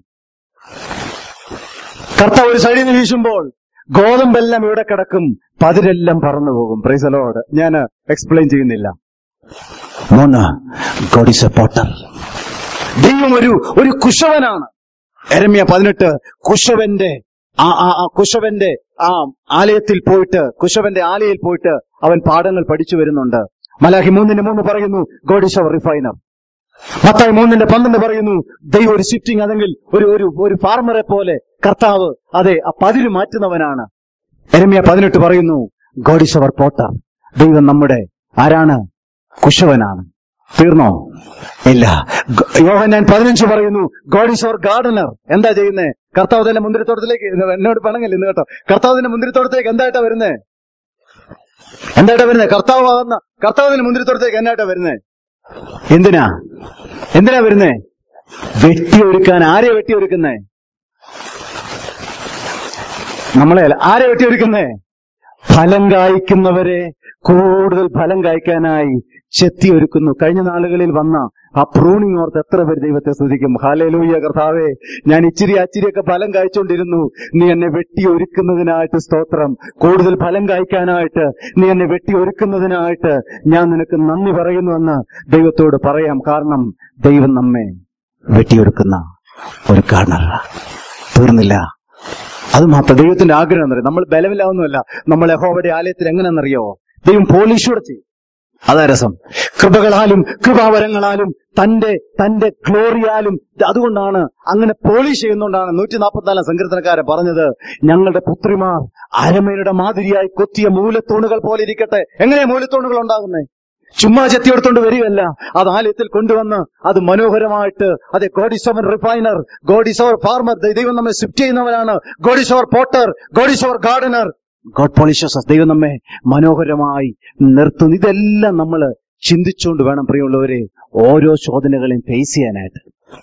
കർത്താവ് ഒരു സൈഡിൽ നിന്ന് വീശുമ്പോൾ ഗോതമ്പെല്ലാം ഇവിടെ കിടക്കും പതിരെല്ലാം പറന്നു പോകും പ്രൈസലോട് ഞാൻ എക്സ്പ്ലെയിൻ ചെയ്യുന്നില്ല മൂന്ന് ഗോഡ് ഇസ് എ പോട്ടർ ദൈവം ഒരു ഒരു കുശവനാണ് എരമ്യ പതിനെട്ട് കുശവന്റെ ആ ആ ആ കുശവന്റെ ആ ആലയത്തിൽ പോയിട്ട് കുശവന്റെ ആലയിൽ പോയിട്ട് അവൻ പാഠങ്ങൾ പഠിച്ചു വരുന്നുണ്ട് മലാഹി മൂന്നിന്റെ മൂന്ന് പറയുന്നു ഗോഡ് ഇസ് അവർ റിഫൈനർ മത്തായി മൂന്നിന്റെ പന്ത്രണ്ട് പറയുന്നു ദൈവം ഒരു ഷിഫ്റ്റിംഗ് അതെങ്കിൽ ഒരു ഒരു ഒരു ഫാർമറെ പോലെ കർത്താവ് അതെ ആ പതിര് മാറ്റുന്നവനാണ് എരമ്യ പതിനെട്ട് പറയുന്നു ഗോഡ് ഇസ് അവർ പോട്ടർ ദൈവം നമ്മുടെ ആരാണ് കുശവനാണ് തീർന്നോ ഇല്ല ഗ- യോഹന്നാൻ പതിനഞ്ച് പറയുന്നു ഗോഡ് ഇസ് അവർ ഗാർഡനർ എന്താ ചെയ്യുന്നേ കർത്താവ് തന്നെ മുന്തിരിത്തോട്ടത്തിലേക്ക് എന്നോട് പണങ്ങല്ല ഇന്ന് കേട്ടോ കർത്താവിന്റെ മുന്തിരിത്തോട്ടത്തിലേക്ക് എന്തായിട്ടാ വരുന്നേ എന്തായിട്ടാ വരുന്നേ കർത്താവ് ആകുന്ന കർത്താവിന്റെ മുന്തിരിത്തോട്ടത്തിലേക്ക് എന്നായിട്ടാ വരുന്നേ എന്തിനാ എന്തിനാ വരുന്നേ വെട്ടിയൊരുക്കാൻ ആരെ വെട്ടിയൊരുക്കുന്നേ നമ്മളെ അല്ല. ആരെ വെട്ടിയൊരുക്കുന്നേ ഫലം കായ്ക്കുന്നവരെ കൂടുതൽ ഫലം കായ്ക്കാനായി ചെത്തിയൊരുക്കുന്നു കഴിഞ്ഞ നാളുകളിൽ വന്ന ആ പ്രൂണിങ് ഓർത്ത് എത്ര പേര് ദൈവത്തെ സ്തുതിക്കും ഹാലേലൂയ കർത്താവേ ഞാൻ ഇച്ചിരി അച്ചിരിയൊക്കെ ഫലം കായ്ച്ചുകൊണ്ടിരുന്നു നീ എന്നെ വെട്ടി ഒരുക്കുന്നതിനായിട്ട് സ്തോത്രം കൂടുതൽ ഫലം കായ്ക്കാനായിട്ട് നീ എന്നെ വെട്ടി ഒരുക്കുന്നതിനായിട്ട് ഞാൻ നിനക്ക് നന്ദി പറയുന്നുവെന്ന് ദൈവത്തോട് പറയാം കാരണം ദൈവം നമ്മെ വെട്ടിയൊരുക്കുന്ന ഒരു കാരണറ തീർന്നില്ല അത് മാത്രം ദൈവത്തിന്റെ ആഗ്രഹം എന്നറിയാം നമ്മൾ ബലമില്ലാവുന്നല്ല നമ്മൾ യഹോവയുടെ ആലയത്തിൽ എങ്ങനെയെന്നറിയോ ദൈവം പോളിഷൂടെ ചെയ്യും അതാ രസം കൃപകളാലും കൃപാവരങ്ങളാലും തന്റെ തന്റെ ഗ്ലോറിയാലും അതുകൊണ്ടാണ് അങ്ങനെ പോളിഷ് ചെയ്യുന്നതുകൊണ്ടാണ് നൂറ്റി നാൽപ്പത്തിനാലാം സങ്കീർത്തനക്കാരൻ പറഞ്ഞത് ഞങ്ങളുടെ പുത്രിമാർ അരമേരുടെ മാതിരിയായി കൊത്തിയ മൂലത്തൂണുകൾ പോലെ ഇരിക്കട്ടെ എങ്ങനെയാ മൂലത്തൂണുകൾ ഉണ്ടാകുന്നത് ചുമ്മാ ചെത്തിയെടുത്തോണ്ട് വരികയല്ല അത് ആലയത്തിൽ കൊണ്ടുവന്ന് അത് മനോഹരമായിട്ട് അതെ God is our refiner God is our farmer ദൈവം നമ്മെ സ്വിഫ്റ്റ് ചെയ്യുന്നവനാണ് God is our potter God is our gardener God polishes ദൈവം നമ്മെ മനോഹരമായി നിർത്തുന്നു ഇതെല്ലാം നമ്മൾ ചിന്തിച്ചുകൊണ്ട് വേണം പ്രിയമുള്ളവരെ ഓരോ ശോധനകളെയും ഫേസ് ചെയ്യാനായിട്ട്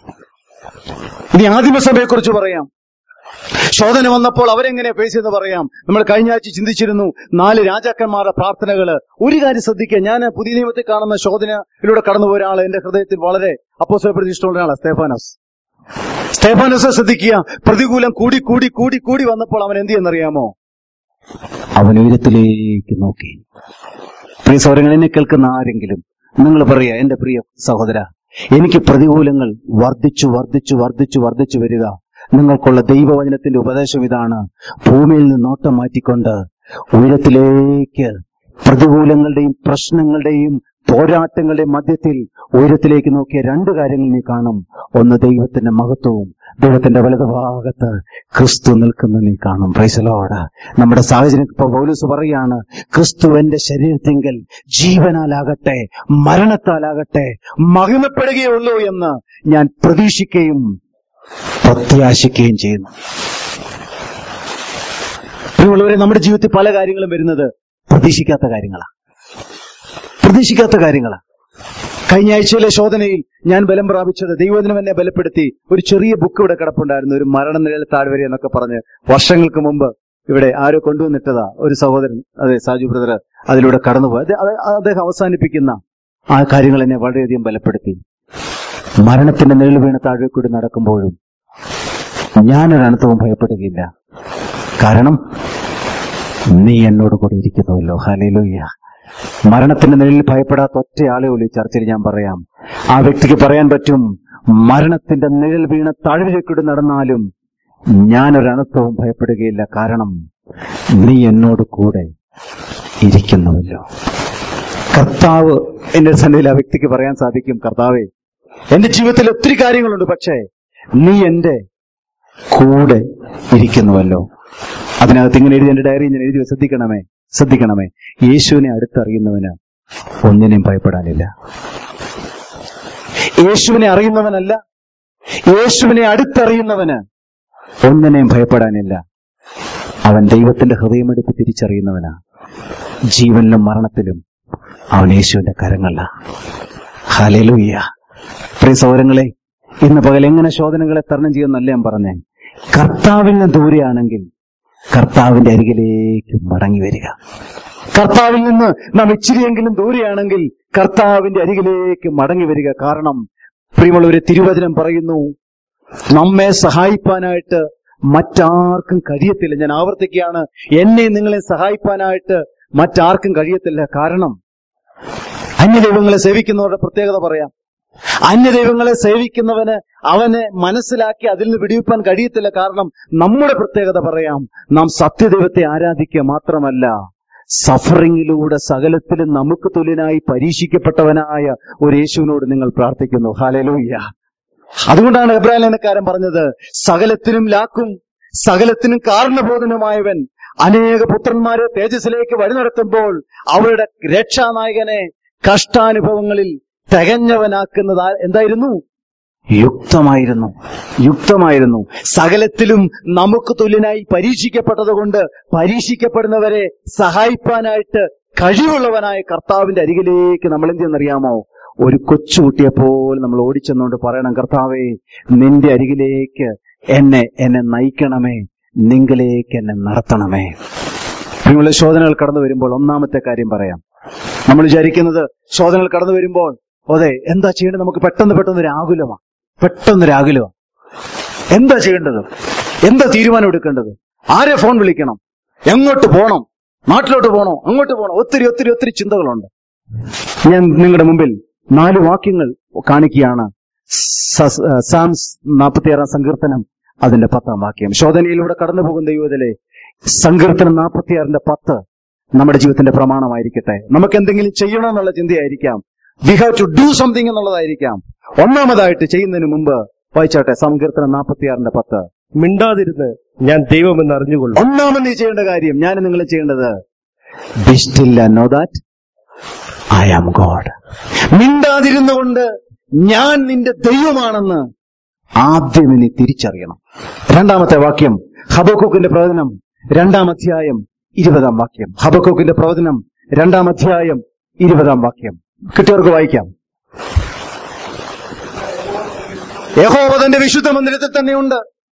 ഇനി ആദിമസഭയെ കുറിച്ച് പറയാം ശോധന വന്നപ്പോൾ അവരെങ്ങനെ ഫേസ് ചെയ്തെന്ന് പറയാം നമ്മൾ കഴിഞ്ഞ ആഴ്ച ചിന്തിച്ചിരുന്നു നാല് രാജാക്കന്മാരുടെ പ്രാർത്ഥനകള് ഒരു കാര്യം ശ്രദ്ധിക്കുക ഞാൻ പുതിയ നിയമത്തിൽ കാണുന്ന ശോധനയിലൂടെ കടന്നുപോയ ഒരാൾ എന്റെ ഹൃദയത്തിൽ വളരെ അപ്പോസപ്പെടുത്തി ഇഷ്ടമുള്ള ഒരാളാണ് സ്തേഫാനോസ് സ്തേഫാനോസ് ശ്രദ്ധിക്കുക പ്രതികൂലം കൂടി കൂടി കൂടി കൂടി വന്നപ്പോൾ അവൻ എന്ത് ചെയ്യുന്നറിയാമോ അവൻ ഉയരത്തിലേക്ക് നോക്കി പ്രിയ സൗരങ്ങൾ എന്നെ കേൾക്കുന്ന ആരെങ്കിലും നിങ്ങൾ പറയുക എന്റെ പ്രിയ സഹോദര എനിക്ക് പ്രതികൂലങ്ങൾ വർദ്ധിച്ചു വർദ്ധിച്ചു വർദ്ധിച്ചു വർദ്ധിച്ചു വരിക നിങ്ങൾക്കുള്ള ദൈവവചനത്തിന്റെ ഉപദേശം ഇതാണ് ഭൂമിയിൽ നിന്ന് നോട്ടം മാറ്റിക്കൊണ്ട് ഉയരത്തിലേക്ക് പ്രതികൂലങ്ങളുടെയും പ്രശ്നങ്ങളുടെയും പോരാട്ടങ്ങളുടെയും മധ്യത്തിൽ ഉയരത്തിലേക്ക് നോക്കിയ രണ്ട് കാര്യങ്ങൾ നീ കാണും ഒന്ന് ദൈവത്തിന്റെ മഹത്വവും ദൈവത്തിന്റെ വലതുഭാഗത്ത് ക്രിസ്തു നിൽക്കുന്ന നീ കാണും പ്രൈസലോട് നമ്മുടെ സാഹചര്യം ഇപ്പൊ പൗലൂസ് പറയാണ് ക്രിസ്തു എന്റെ ശരീരത്തിങ്കൽ ജീവനാലാകട്ടെ മരണത്താലാകട്ടെ മഹിമപ്പെടുകയുള്ളൂ എന്ന് ഞാൻ പ്രതീക്ഷിക്കുകയും പ്രത്യാശിക്കുകയും ചെയ്യുന്നു പ്രിയമുള്ളവരെ നമ്മുടെ ജീവിതത്തിൽ പല കാര്യങ്ങളും വരുന്നത് പ്രതീക്ഷിക്കാത്ത കാര്യങ്ങളാണ് പ്രതീക്ഷിക്കാത്ത കാര്യങ്ങളാണ് കഴിഞ്ഞ ആഴ്ചയിലെ ശോധനയിൽ ഞാൻ ബലം പ്രാപിച്ചത് ദൈവദിനം എന്നെ ബലപ്പെടുത്തി ഒരു ചെറിയ ബുക്ക് ഇവിടെ കിടപ്പുണ്ടായിരുന്നു ഒരു മരണനിഴൽ താഴ്വര എന്നൊക്കെ പറഞ്ഞ് വർഷങ്ങൾക്ക് മുമ്പ് ഇവിടെ ആരോ കൊണ്ടുവന്നിട്ടതാ ഒരു സഹോദരൻ അതെ സാജു ബ്രദർ അതിലൂടെ കടന്നുപോയി അത് അത് അദ്ദേഹം അവസാനിപ്പിക്കുന്ന ആ കാര്യങ്ങൾ എന്നെ വളരെയധികം ബലപ്പെടുത്തി മരണത്തിന്റെ നിഴൽ വീണ താഴെ കൂടി നടക്കുമ്പോഴും ഞാനൊരനർത്ഥവും ഭയപ്പെടുകയില്ല കാരണം നീ എന്നോട് കൂടെ ഇരിക്കുന്നുവല്ലോ ഹലേലൂയ്യ മരണത്തിന്റെ നിഴലിൽ ഭയപ്പെടാത്ത ഒറ്റ ആളെ ഉള്ളൂ ഈ ചർച്ചയിൽ ഞാൻ പറയാം ആ വ്യക്തിക്ക് പറയാൻ പറ്റും മരണത്തിന്റെ നിഴൽ വീണ താഴ്വരക്കൂടി നടന്നാലും ഞാനൊരനർത്ഥവും ഭയപ്പെടുകയില്ല കാരണം നീ എന്നോട് കൂടെ ഇരിക്കുന്നുവല്ലോ കർത്താവ് എന്റെ സന്നിധിയിൽ ആ വ്യക്തിക്ക് പറയാൻ സാധിക്കും കർത്താവേ എന്റെ ജീവിതത്തിൽ ഒത്തിരി കാര്യങ്ങളുണ്ട് പക്ഷേ നീ എന്റെ കൂടെ ഇരിക്കുന്നുവല്ലോ അതിനകത്ത് ഇങ്ങനെ എഴുതി എന്റെ ഡയറി ഞാൻ എഴുതി ശ്രദ്ധിക്കണമേ ശ്രദ്ധിക്കണമേ യേശുവിനെ അടുത്തറിയുന്നവന് ഒന്നിനെയും ഭയപ്പെടാനില്ല യേശുവിനെ അറിയുന്നവനല്ല യേശുവിനെ അടുത്തറിയുന്നവന് ഒന്നിനെയും ഭയപ്പെടാനില്ല അവൻ ദൈവത്തിന്റെ ഹൃദയമെടുപ്പ് തിരിച്ചറിയുന്നവനാ ജീവനിലും മരണത്തിലും അവൻ യേശുവിന്റെ കരങ്ങള ഹലലുയ്യ പ്രിയ സൗരങ്ങളെ ഇന്ന് പകൽ എങ്ങനെ ശോധനകളെ തരണം ചെയ്യുമെന്നല്ല ഞാൻ പറഞ്ഞേ കർത്താവിൽ നിന്ന് ദൂരെയാണെങ്കിൽ കർത്താവിന്റെ അരികിലേക്ക് മടങ്ങി വരിക കർത്താവിൽ നിന്ന് നാം ഇച്ചിരിയെങ്കിലും ദൂരെയാണെങ്കിൽ കർത്താവിന്റെ അരികിലേക്ക് മടങ്ങി വരിക കാരണം പ്രിയമുള്ളവരെ തിരുവചനം പറയുന്നു നമ്മെ സഹായിപ്പാനായിട്ട് മറ്റാർക്കും കഴിയത്തില്ല ഞാൻ ആവർത്തിക്കുകയാണ് എന്നെ നിങ്ങളെ സഹായിപ്പാനായിട്ട് മറ്റാർക്കും കഴിയത്തില്ല കാരണം അന്യദൈവങ്ങളെ സേവിക്കുന്നവരുടെ പ്രത്യേകത പറയാം അന്യദൈവങ്ങളെ സേവിക്കുന്നവന് അവനെ മനസ്സിലാക്കി അതിൽ നിന്ന് വിടിവിപ്പാൻ കഴിയത്തില്ല കാരണം നമ്മുടെ പ്രത്യേകത പറയാം നാം സത്യദൈവത്തെ ആരാധിക്കുക മാത്രമല്ല സഫറിങ്ങിലൂടെ സകലത്തിലും നമുക്ക് തുല്യനായി പരീക്ഷിക്കപ്പെട്ടവനായ ഒരു യേശുവിനോട് നിങ്ങൾ പ്രാർത്ഥിക്കുന്നു ഹാലലൂയ്യ അതുകൊണ്ടാണ് എബ്രാഹിലേനക്കാരൻ പറഞ്ഞത് സകലത്തിനും ലാക്കും സകലത്തിനും കാരണബോധനുമായവൻ അനേക പുത്രന്മാരെ തേജസ്സിലേക്ക് വഴി നടത്തുമ്പോൾ അവരുടെ രക്ഷാനായകനെ കഷ്ടാനുഭവങ്ങളിൽ തികഞ്ഞവനാക്കുന്നത് ആ- എന്തായിരുന്നു യുക്തമായിരുന്നു യുക്തമായിരുന്നു സകലത്തിലും നമുക്ക് തുല്യനായി പരീക്ഷിക്കപ്പെട്ടതുകൊണ്ട് പരീക്ഷിക്കപ്പെടുന്നവരെ സഹായിപ്പാനായിട്ട് കഴിവുള്ളവനായ കർത്താവിന്റെ അരികിലേക്ക് നമ്മൾ എന്ത് ചെയ്യുന്നറിയാമോ ഒരു കൊച്ചുകുട്ടിയെപ്പോൾ നമ്മൾ ഓടിച്ചെന്നുകൊണ്ട് പറയണം കർത്താവേ നിന്റെ അരികിലേക്ക് എന്നെ എന്നെ നയിക്കണമേ നിങ്കിലേക്ക് എന്നെ നടത്തണമേ പ്രിയമുള്ള ശോധനകൾ കടന്നു വരുമ്പോൾ ഒന്നാമത്തെ കാര്യം പറയാം നമ്മൾ വിചാരിക്കുന്നത് ശോധനകൾ കടന്നു വരുമ്പോൾ അതെ എന്താ ചെയ്യേണ്ടത് നമുക്ക് പെട്ടെന്ന് പെട്ടെന്ന് ഒരു ആകുലമാണ് പെട്ടെന്ന് ഒരു ആകുലമാണ് എന്താ ചെയ്യേണ്ടത് എന്താ തീരുമാനം എടുക്കേണ്ടത് ആരെ ഫോൺ വിളിക്കണം എങ്ങോട്ട് പോകണം നാട്ടിലോട്ട് പോകണോ അങ്ങോട്ട് പോകണോ ഒത്തിരി ഒത്തിരി ഒത്തിരി ചിന്തകളുണ്ട് ഞാൻ നിങ്ങളുടെ മുമ്പിൽ നാല് വാക്യങ്ങൾ കാണിക്കുകയാണ് സ- സാംസ് നാൽപ്പത്തിയാറാം സങ്കീർത്തനം അതിന്റെ പത്താം വാക്യം ശോധനയിലൂടെ കടന്നു പോകുന്ന യുവതിലെ സങ്കീർത്തനം നാൽപ്പത്തിയാറിന്റെ പത്ത് നമ്മുടെ ജീവിതത്തിന്റെ പ്രമാണമായിരിക്കട്ടെ നമുക്ക് എന്തെങ്കിലും ചെയ്യണമെന്നുള്ള ചിന്തയായിരിക്കാം we have to do something എന്നുള്ളതായിരിക്കാം ഒന്നാമതായിട്ട് ചെയ്യുന്നതിന് മുമ്പ് വായിച്ചാട്ടെ സങ്കീർത്തനം നാൽപ്പത്തിയാറിന്റെ പത്ത് മിണ്ടാതിരുന്ന് ഞാൻ ദൈവമെന്ന് അറിഞ്ഞുകൊള്ളും ഒന്നാമത് നീ ചെയ്യേണ്ട കാര്യം ഞാൻ നിങ്ങൾ ചെയ്യേണ്ടത് be still know that I am God മിണ്ടാതിരുന്നുകൊണ്ട് ഞാൻ നിന്റെ ദൈവമാണെന്ന് ആദ്യം നീ തിരിച്ചറിയണം രണ്ടാമത്തെ വാക്യം ഹബക്കൂക്കിന്റെ പ്രവചനം രണ്ടാം അധ്യായം ഇരുപതാം വാക്യം ഹബക്കൂക്കിന്റെ പ്രവചനം രണ്ടാം അധ്യായം ഇരുപതാം വാക്യം കിട്ടിയവർക്ക് വായിക്കാം യഹോവ തന്റെ വിശുദ്ധ മന്ദിരത്തിൽ തന്നെയുണ്ട്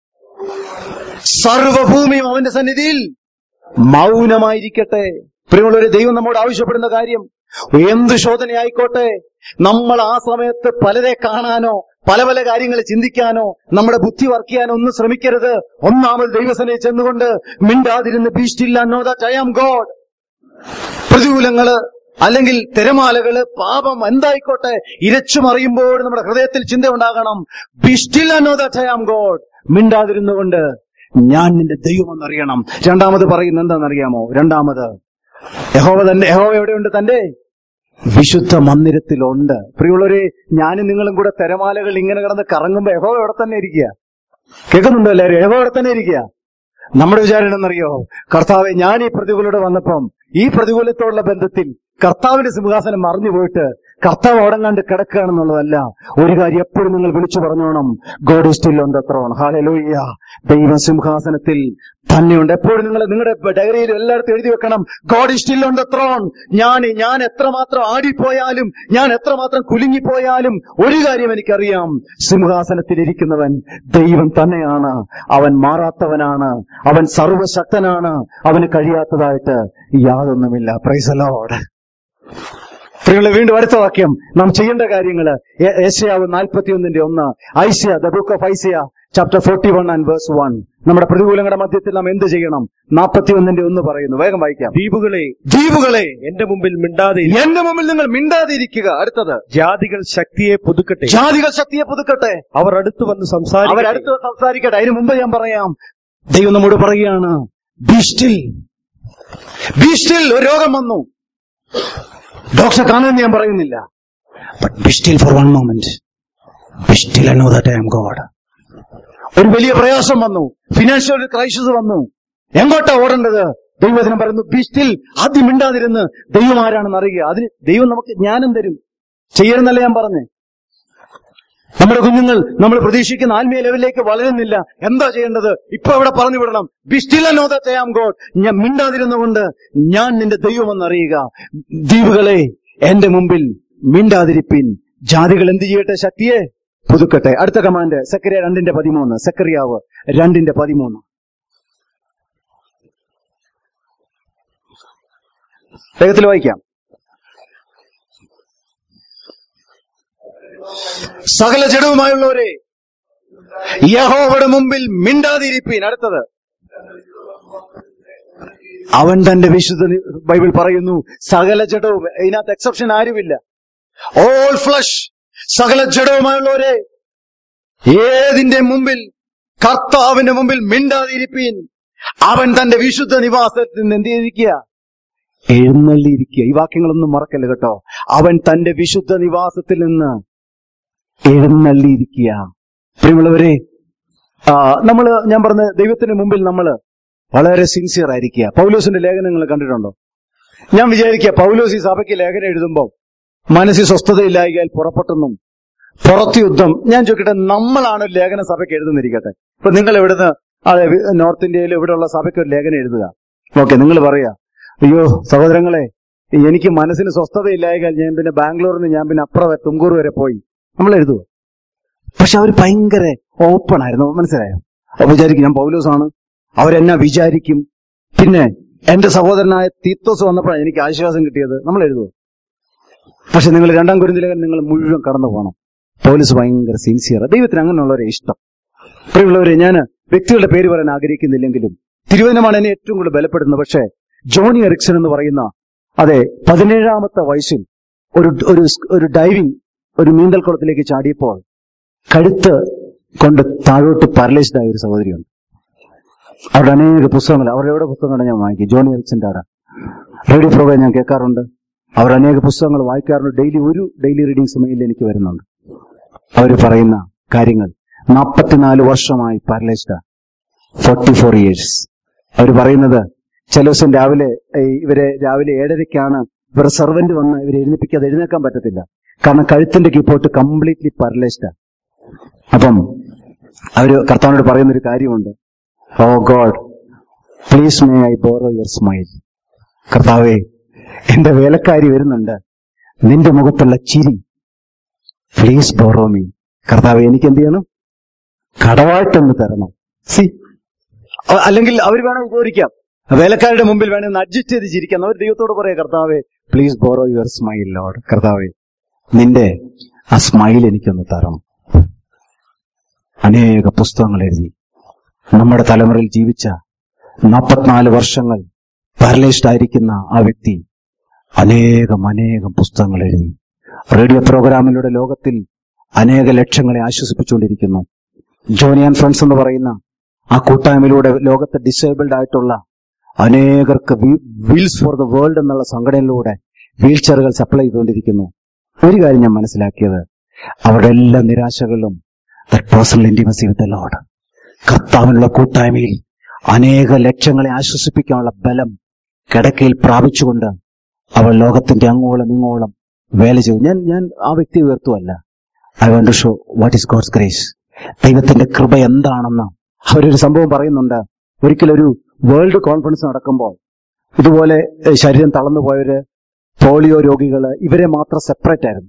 സർവഭൂമിയും അവന്റെ സന്നിധിയിൽ മൗനമായിരിക്കട്ടെ പ്രിയമുള്ളവരെ ദൈവം നമ്മോട് ആവശ്യപ്പെടുന്ന കാര്യം എന്ത് ശോധനയായിക്കോട്ടെ നമ്മൾ ആ സമയത്ത് പലരെ കാണാനോ പല പല കാര്യങ്ങൾ ചിന്തിക്കാനോ നമ്മുടെ ബുദ്ധി വർക്ക് ചെയ്യാനോ ഒന്നും ശ്രമിക്കരുത് ഒന്നാമത് ദൈവസനയിൽ ചെന്നുകൊണ്ട് മിണ്ടാതിരുന്ന് ബീസ്റ്റില്ല know that I am God പ്രതികൂലങ്ങള് അല്ലെങ്കിൽ തിരമാലകള് പാപം എന്തായിക്കോട്ടെ ഇരച്ചു മറിയുമ്പോൾ നമ്മുടെ ഹൃദയത്തിൽ ചിന്ത ഉണ്ടാകണം be still know that I am God മിണ്ടാതിരുന്നുകൊണ്ട് ഞാൻ നിന്റെ ദൈവമെന്നറിയണം രണ്ടാമത് പറയുന്നത് എന്താണെന്നറിയാമോ രണ്ടാമത് യഹോവ തന്റെ യഹോവ എവിടെയുണ്ട് തന്റെ വിശുദ്ധ മന്ദിരത്തിലുണ്ട് പ്രിയമുള്ളവരെ ഞാനും നിങ്ങളും കൂടെ തിരമാലകൾ ഇങ്ങനെ കിടന്ന് കറങ്ങുമ്പോ യഹോവ എവിടെ തന്നെ ഇരിക്കുക കേൾക്കുന്നുണ്ടോ എല്ലാവരും യഹോവ എവിടെ തന്നെ ഇരിക്കുക നമ്മുടെ വിചാരം എന്നറിയോ കർത്താവെ ഞാൻ ഈ പ്രതികൂലയുടെ വന്നപ്പം ഈ പ്രതികൂലത്തോടുള്ള ബന്ധത്തിൽ കർത്താവിന്റെ സിംഹാസനം മറിഞ്ഞു പോയിട്ട് കർത്താവ് അവിടങ്ങാണ്ട് കിടക്കുകയാണെന്നുള്ളതല്ല ഒരു കാര്യം എപ്പോഴും നിങ്ങൾ വിളിച്ചു പറഞ്ഞോണം God is still on the throne hallelujah ദൈവ സിംഹാസനത്തിൽ തന്നെയുണ്ട് എപ്പോഴും നിങ്ങൾ നിങ്ങളുടെ ഡയറിയിൽ എല്ലായിടത്തും എഴുതി വെക്കണം God is still on the throne ഞാൻ ഞാൻ എത്രമാത്രം ആടിപ്പോയാലും ഞാൻ എത്രമാത്രം കുലുങ്ങിപ്പോയാലും ഒരു കാര്യം എനിക്കറിയാം സിംഹാസനത്തിൽ ഇരിക്കുന്നവൻ ദൈവം തന്നെയാണ് അവൻ മാറാത്തവനാണ് അവൻ സർവശക്തനാണ് അവന് കഴിയാത്തതായിട്ട് യാതൊന്നുമില്ല പ്രൈസലോട് പ്രിയങ്ങളെ വീണ്ടും അടുത്ത വാക്യം നാം ചെയ്യേണ്ട കാര്യങ്ങള് ഏ- ഏശയാവ് നാൽപ്പത്തിയൊന്നിന്റെ ഒന്ന് Isaiah the book of Isaiah chapter forty one and verse one നമ്മുടെ പ്രതികൂലങ്ങളുടെ മധ്യത്തിൽ നാം എന്ത് ചെയ്യണം നാൽപ്പത്തിയൊന്നിന്റെ ഒന്ന് പറയുന്നു വേഗം വായിക്കാം ദ്വീപുകളെ ദ്വീപുകളെ എന്റെ മുമ്പിൽ മിണ്ടാതെ ഇരി. എന്റെ മുമ്പിൽ നിങ്ങൾ മിണ്ടാതിരിക്കുക അടുത്തത് ജാതികൾ ശക്തിയെ പുതുക്കട്ടെ ജാതികൾ ശക്തിയെ പുതുക്കട്ടെ അവർ അടുത്തു വന്ന് സംസാരിക്കട്ടെ അവരടുത്ത് സംസാരിക്കട്ടെ അതിന് മുമ്പ് ഞാൻ പറയാം ദൈവം നമ്മോട് പറയുകയാണ് ബീസ്റ്റിൽ ബീസ്റ്റിൽ ഒരു രോഗം വന്നു ഡോക്ടറെ കാണുമെന്ന് ഞാൻ പറയുന്നില്ല but be still for one moment be still I know that I am God ഒരു വലിയ പ്രയാസം വന്നു ഫിനാൻഷ്യൽ ക്രൈസിസ് വന്നു എങ്ങോട്ടാ ഓടേണ്ടത് ദൈവത്തിനും പറയുന്നു ബിസ്റ്റിൽ ആദ്യം മിണ്ടാതിരുന്ന് ദൈവം ആരാണെന്ന് അറിയുക അതിന് ദൈവം നമുക്ക് ജ്ഞാനം തരും ചെയ്യരുന്നല്ല ഞാൻ പറഞ്ഞേ നമ്മുടെ കുഞ്ഞുങ്ങൾ നമ്മൾ പ്രതീക്ഷിക്കുന്ന ആത്മീയ ലെവലിലേക്ക് വളരുന്നില്ല എന്താ ചെയ്യേണ്ടത് ഇപ്പൊ ഇവിടെ പറഞ്ഞു വിടണം ബിസ്റ്റിലോതാം ഗോഡ് ഞാൻ മിണ്ടാതിരുന്നുകൊണ്ട് ഞാൻ നിന്റെ ദൈവമെന്ന് അറിയുക ദ്വീപുകളെ എന്റെ മുമ്പിൽ മിണ്ടാതിരിപ്പിൻ ജാതികൾ എന്ത് ചെയ്യട്ടെ ശക്തിയെ പുതുക്കട്ടെ അടുത്ത കമാൻഡ് സെക്രിയ രണ്ടിന്റെ പതിമൂന്ന് സെക്രിയാവ് രണ്ടിന്റെ പതിമൂന്ന് വേഗത്തിൽ വായിക്കാം സകല ജഡവുമായുള്ളവരെ യഹോവയുടെ മുമ്പിൽ മിണ്ടാതിരിപ്പീൻ അടുത്തത് അവൻ തന്റെ വിശുദ്ധ നി- ബൈബിൾ പറയുന്നു സകല ജഡവും ഇതിനകത്ത് എക്സെപ്ഷൻ ആരുമില്ല ഓൾ ഫ്ലഷ് സകല ജഡവുമായുള്ളവരെ ഏതിന്റെ മുമ്പിൽ കർത്താവിന്റെ മുമ്പിൽ മിണ്ടാതിരിപ്പീൻ അവൻ തന്റെ വിശുദ്ധ നിവാസത്തിൽ നിന്ന് എന്ത് ചെയ്തിരിക്കുക എഴുന്നള്ളിയിരിക്കുക ഈ വാക്യങ്ങളൊന്നും മറക്കല്ല കേട്ടോ അവൻ തന്റെ വിശുദ്ധ നിവാസത്തിൽ നിന്ന് എഴുന്നള്ളിയിരിക്കുക പ്രിയമുള്ളവരെ ആ, നമ്മള് ഞാൻ പറഞ്ഞ ദൈവത്തിന് മുമ്പിൽ നമ്മള് വളരെ സിൻസിയർ ആയിരിക്കുക പൗലോസിന്റെ ലേഖനങ്ങൾ കണ്ടിട്ടുണ്ടോ ഞാൻ വിചാരിക്കുക പൗലോസ് ഈ സഭയ്ക്ക് ലേഖനം എഴുതുമ്പോൾ മനസ്സിൽ സ്വസ്ഥതയില്ലായികയാൽ പുറപ്പെട്ടെന്നും പുറത്ത് യുദ്ധം ഞാൻ ചോദിക്കട്ടെ നമ്മളാണ് ഒരു ലേഖന സഭയ്ക്ക് എഴുതുന്നിരിക്കട്ടെ ഇപ്പൊ നിങ്ങൾ ഇവിടുന്ന് അതെ വി- നോർത്ത് ഇന്ത്യയിൽ ഇവിടെയുള്ള സഭയ്ക്ക് ഒരു ലേഖനം എഴുതുക ഓക്കെ നിങ്ങൾ പറയാ അയ്യോ സഹോദരങ്ങളെ എനിക്ക് മനസ്സിന് സ്വസ്ഥതയില്ലായകാൽ ഞാൻ പിന്നെ ബാംഗ്ലൂരിൽ നിന്ന് ഞാൻ പിന്നെ അപ്പുറം വരെ തുങ്കൂർ വരെ പോയി നമ്മൾ എഴുതുക പക്ഷെ അവർ ഭയങ്കര ഓപ്പൺ ആയിരുന്നു മനസ്സിലായോ അപ്പൊ വിചാരിക്കും ഞാൻ പൗലോസാണ് അവരെന്നാ വിചാരിക്കും പിന്നെ എന്റെ സഹോദരനായ തീത്തോസ് വന്നപ്പോഴാണ് എനിക്ക് ആശ്വാസം കിട്ടിയത് നമ്മൾ എഴുതുമോ പക്ഷെ നിങ്ങൾ രണ്ടാം കുരുന്നിലേഖൻ നിങ്ങൾ മുഴുവൻ കടന്നു പോകണം പോലീസ് ഭയങ്കര സിൻസിയർ ദൈവത്തിന് അങ്ങനെയുള്ളവരെ ഇഷ്ടം പ്രിയമുള്ളവരെ ഞാൻ വ്യക്തികളുടെ പേര് പറയാൻ ആഗ്രഹിക്കുന്നില്ലെങ്കിലും തിരുവനന്തപുരമാണ് എന്നെ ഏറ്റവും കൂടുതൽ ബലപ്പെടുന്നത് പക്ഷേ ജോണി എറിക്സൺ എന്ന് പറയുന്ന അതെ പതിനേഴാമത്തെ വയസ്സിൽ ഒരു ഒരു ഒരു ഡൈവിംഗ് ഒരു നീന്തൽക്കുളത്തിലേക്ക് ചാടിയപ്പോൾ കഴുത്ത് കൊണ്ട് താഴോട്ട് പാരലൈസ്ഡ് ആയ ഒരു സഹോദരിയുണ്ട് അവരുടെ അനേക പുസ്തകങ്ങൾ അവരുടെ എവിടെ പുസ്തകങ്ങളാണ് ഞാൻ വാങ്ങിക്കും ജോണി എറിക്സന്റെ ആടാ റേഡിയോ പ്രോഗ്രാം ഞാൻ കേൾക്കാറുണ്ട് അവർ അനേക പുസ്തകങ്ങൾ വായിക്കാറുണ്ട് ഡെയിലി ഒരു ഡെയിലി റീഡിംഗ് സമയത്തിൽ എനിക്ക് വരുന്നുണ്ട് അവർ പറയുന്ന കാര്യങ്ങൾ നാൽപ്പത്തിനാല് വർഷമായി പാരലൈസ്ഡ് ഫോർട്ടി ഫോർ ഇയേഴ്സ് അവർ പറയുന്നത് ചില ദിവസം രാവിലെ ഈ ഇവരെ രാവിലെ ഏഴരയ്ക്കാണ് ഇവരുടെ സെർവന്റ് വന്ന് ഇവരെ എഴുന്നേപ്പിക്കാതെ എഴുന്നേക്കാൻ പറ്റത്തില്ല കാരണം കഴുത്തിന്റെ കീപ്പോട്ട് കംപ്ലീറ്റ്ലി പാരലൈസ്ഡ് അപ്പം അവര് കർത്താവിനോട് പറയുന്ന ഒരു കാര്യമുണ്ട് oh God please may I borrow your smile കർത്താവേ എന്റെ വേലക്കാരി വരുന്നുണ്ട് നിന്റെ മുഖത്തുള്ള ചിരി പ്ലീസ് ബോറോ മീ കർത്താവെ എനിക്ക് എന്ത് ചെയ്യണം കടവായിട്ടൊന്ന് തരണം സി അല്ലെങ്കിൽ അവർ വേണം ഉപകരിക്കാം വേലക്കാരുടെ മുമ്പിൽ വേണമെന്ന് അഡ്ജസ്റ്റ് ചെയ്ത് ചിരിക്കാം അവർ ദൈവത്തോട് പറയാം കർത്താവെ please borrow your smile Lord കർത്താവെ നിന്റെ ആ സ്മൈൽ എനിക്കൊന്ന് തരണം അനേക പുസ്തകങ്ങൾ എഴുതി നമ്മുടെ തലമുറയിൽ ജീവിച്ച നാൽപ്പത്തിനാല് വർഷങ്ങൾ പാരലൈസ്ഡ് ആയിരിക്കുന്ന ആ വ്യക്തി അനേകം അനേകം പുസ്തകങ്ങൾ എഴുതി റേഡിയോ പ്രോഗ്രാമിലൂടെ ലോകത്തിൽ അനേക ലക്ഷങ്ങളെ ആശ്വസിപ്പിച്ചുകൊണ്ടിരിക്കുന്നു ജോണി ആൻഡ് ഫ്രണ്ട്സ് എന്ന് പറയുന്ന ആ കൂട്ടായ്മയിലൂടെ ലോകത്തെ ഡിസേബിൾഡ് ആയിട്ടുള്ള അനേകർക്ക് വീൽസ് ഫോർ ദ വേൾഡ് എന്നുള്ള സംഘടനയിലൂടെ വീൽ ചെയറുകൾ സപ്ലൈ ചെയ്തുകൊണ്ടിരിക്കുന്നു ഒരു കാര്യം ഞാൻ മനസ്സിലാക്കിയത് അവരുടെ എല്ലാ നിരാശകളിലും പേഴ്സണൽ ഇന്റിമസി വിത്ത് ലോഡ് കർത്താവിനുള്ള കൂട്ടായ്മയിൽ അനേക ലക്ഷങ്ങളെ ആശ്വസിപ്പിക്കാനുള്ള ബലം കിടക്കയിൽ പ്രാപിച്ചുകൊണ്ട് അവൾ ലോകത്തിന്റെ അങ്ങോളം ഇങ്ങോളം വേല ചെയ്തു ഞാൻ ഞാൻ ആ വ്യക്തി ഉയർത്തുമല്ല I want to show what is God's grace ദൈവത്തിന്റെ കൃപ എന്താണെന്ന് അവരൊരു സംഭവം പറയുന്നുണ്ട് ഒരിക്കലൊരു വേൾഡ് കോൺഫറൻസ് നടക്കുമ്പോൾ ഇതുപോലെ ഏഹ്, ശരീരം തളർന്നു പോയവര് പോളിയോ രോഗികള് ഇവരെ മാത്രം സെപ്പറേറ്റ് ആയിരുന്നു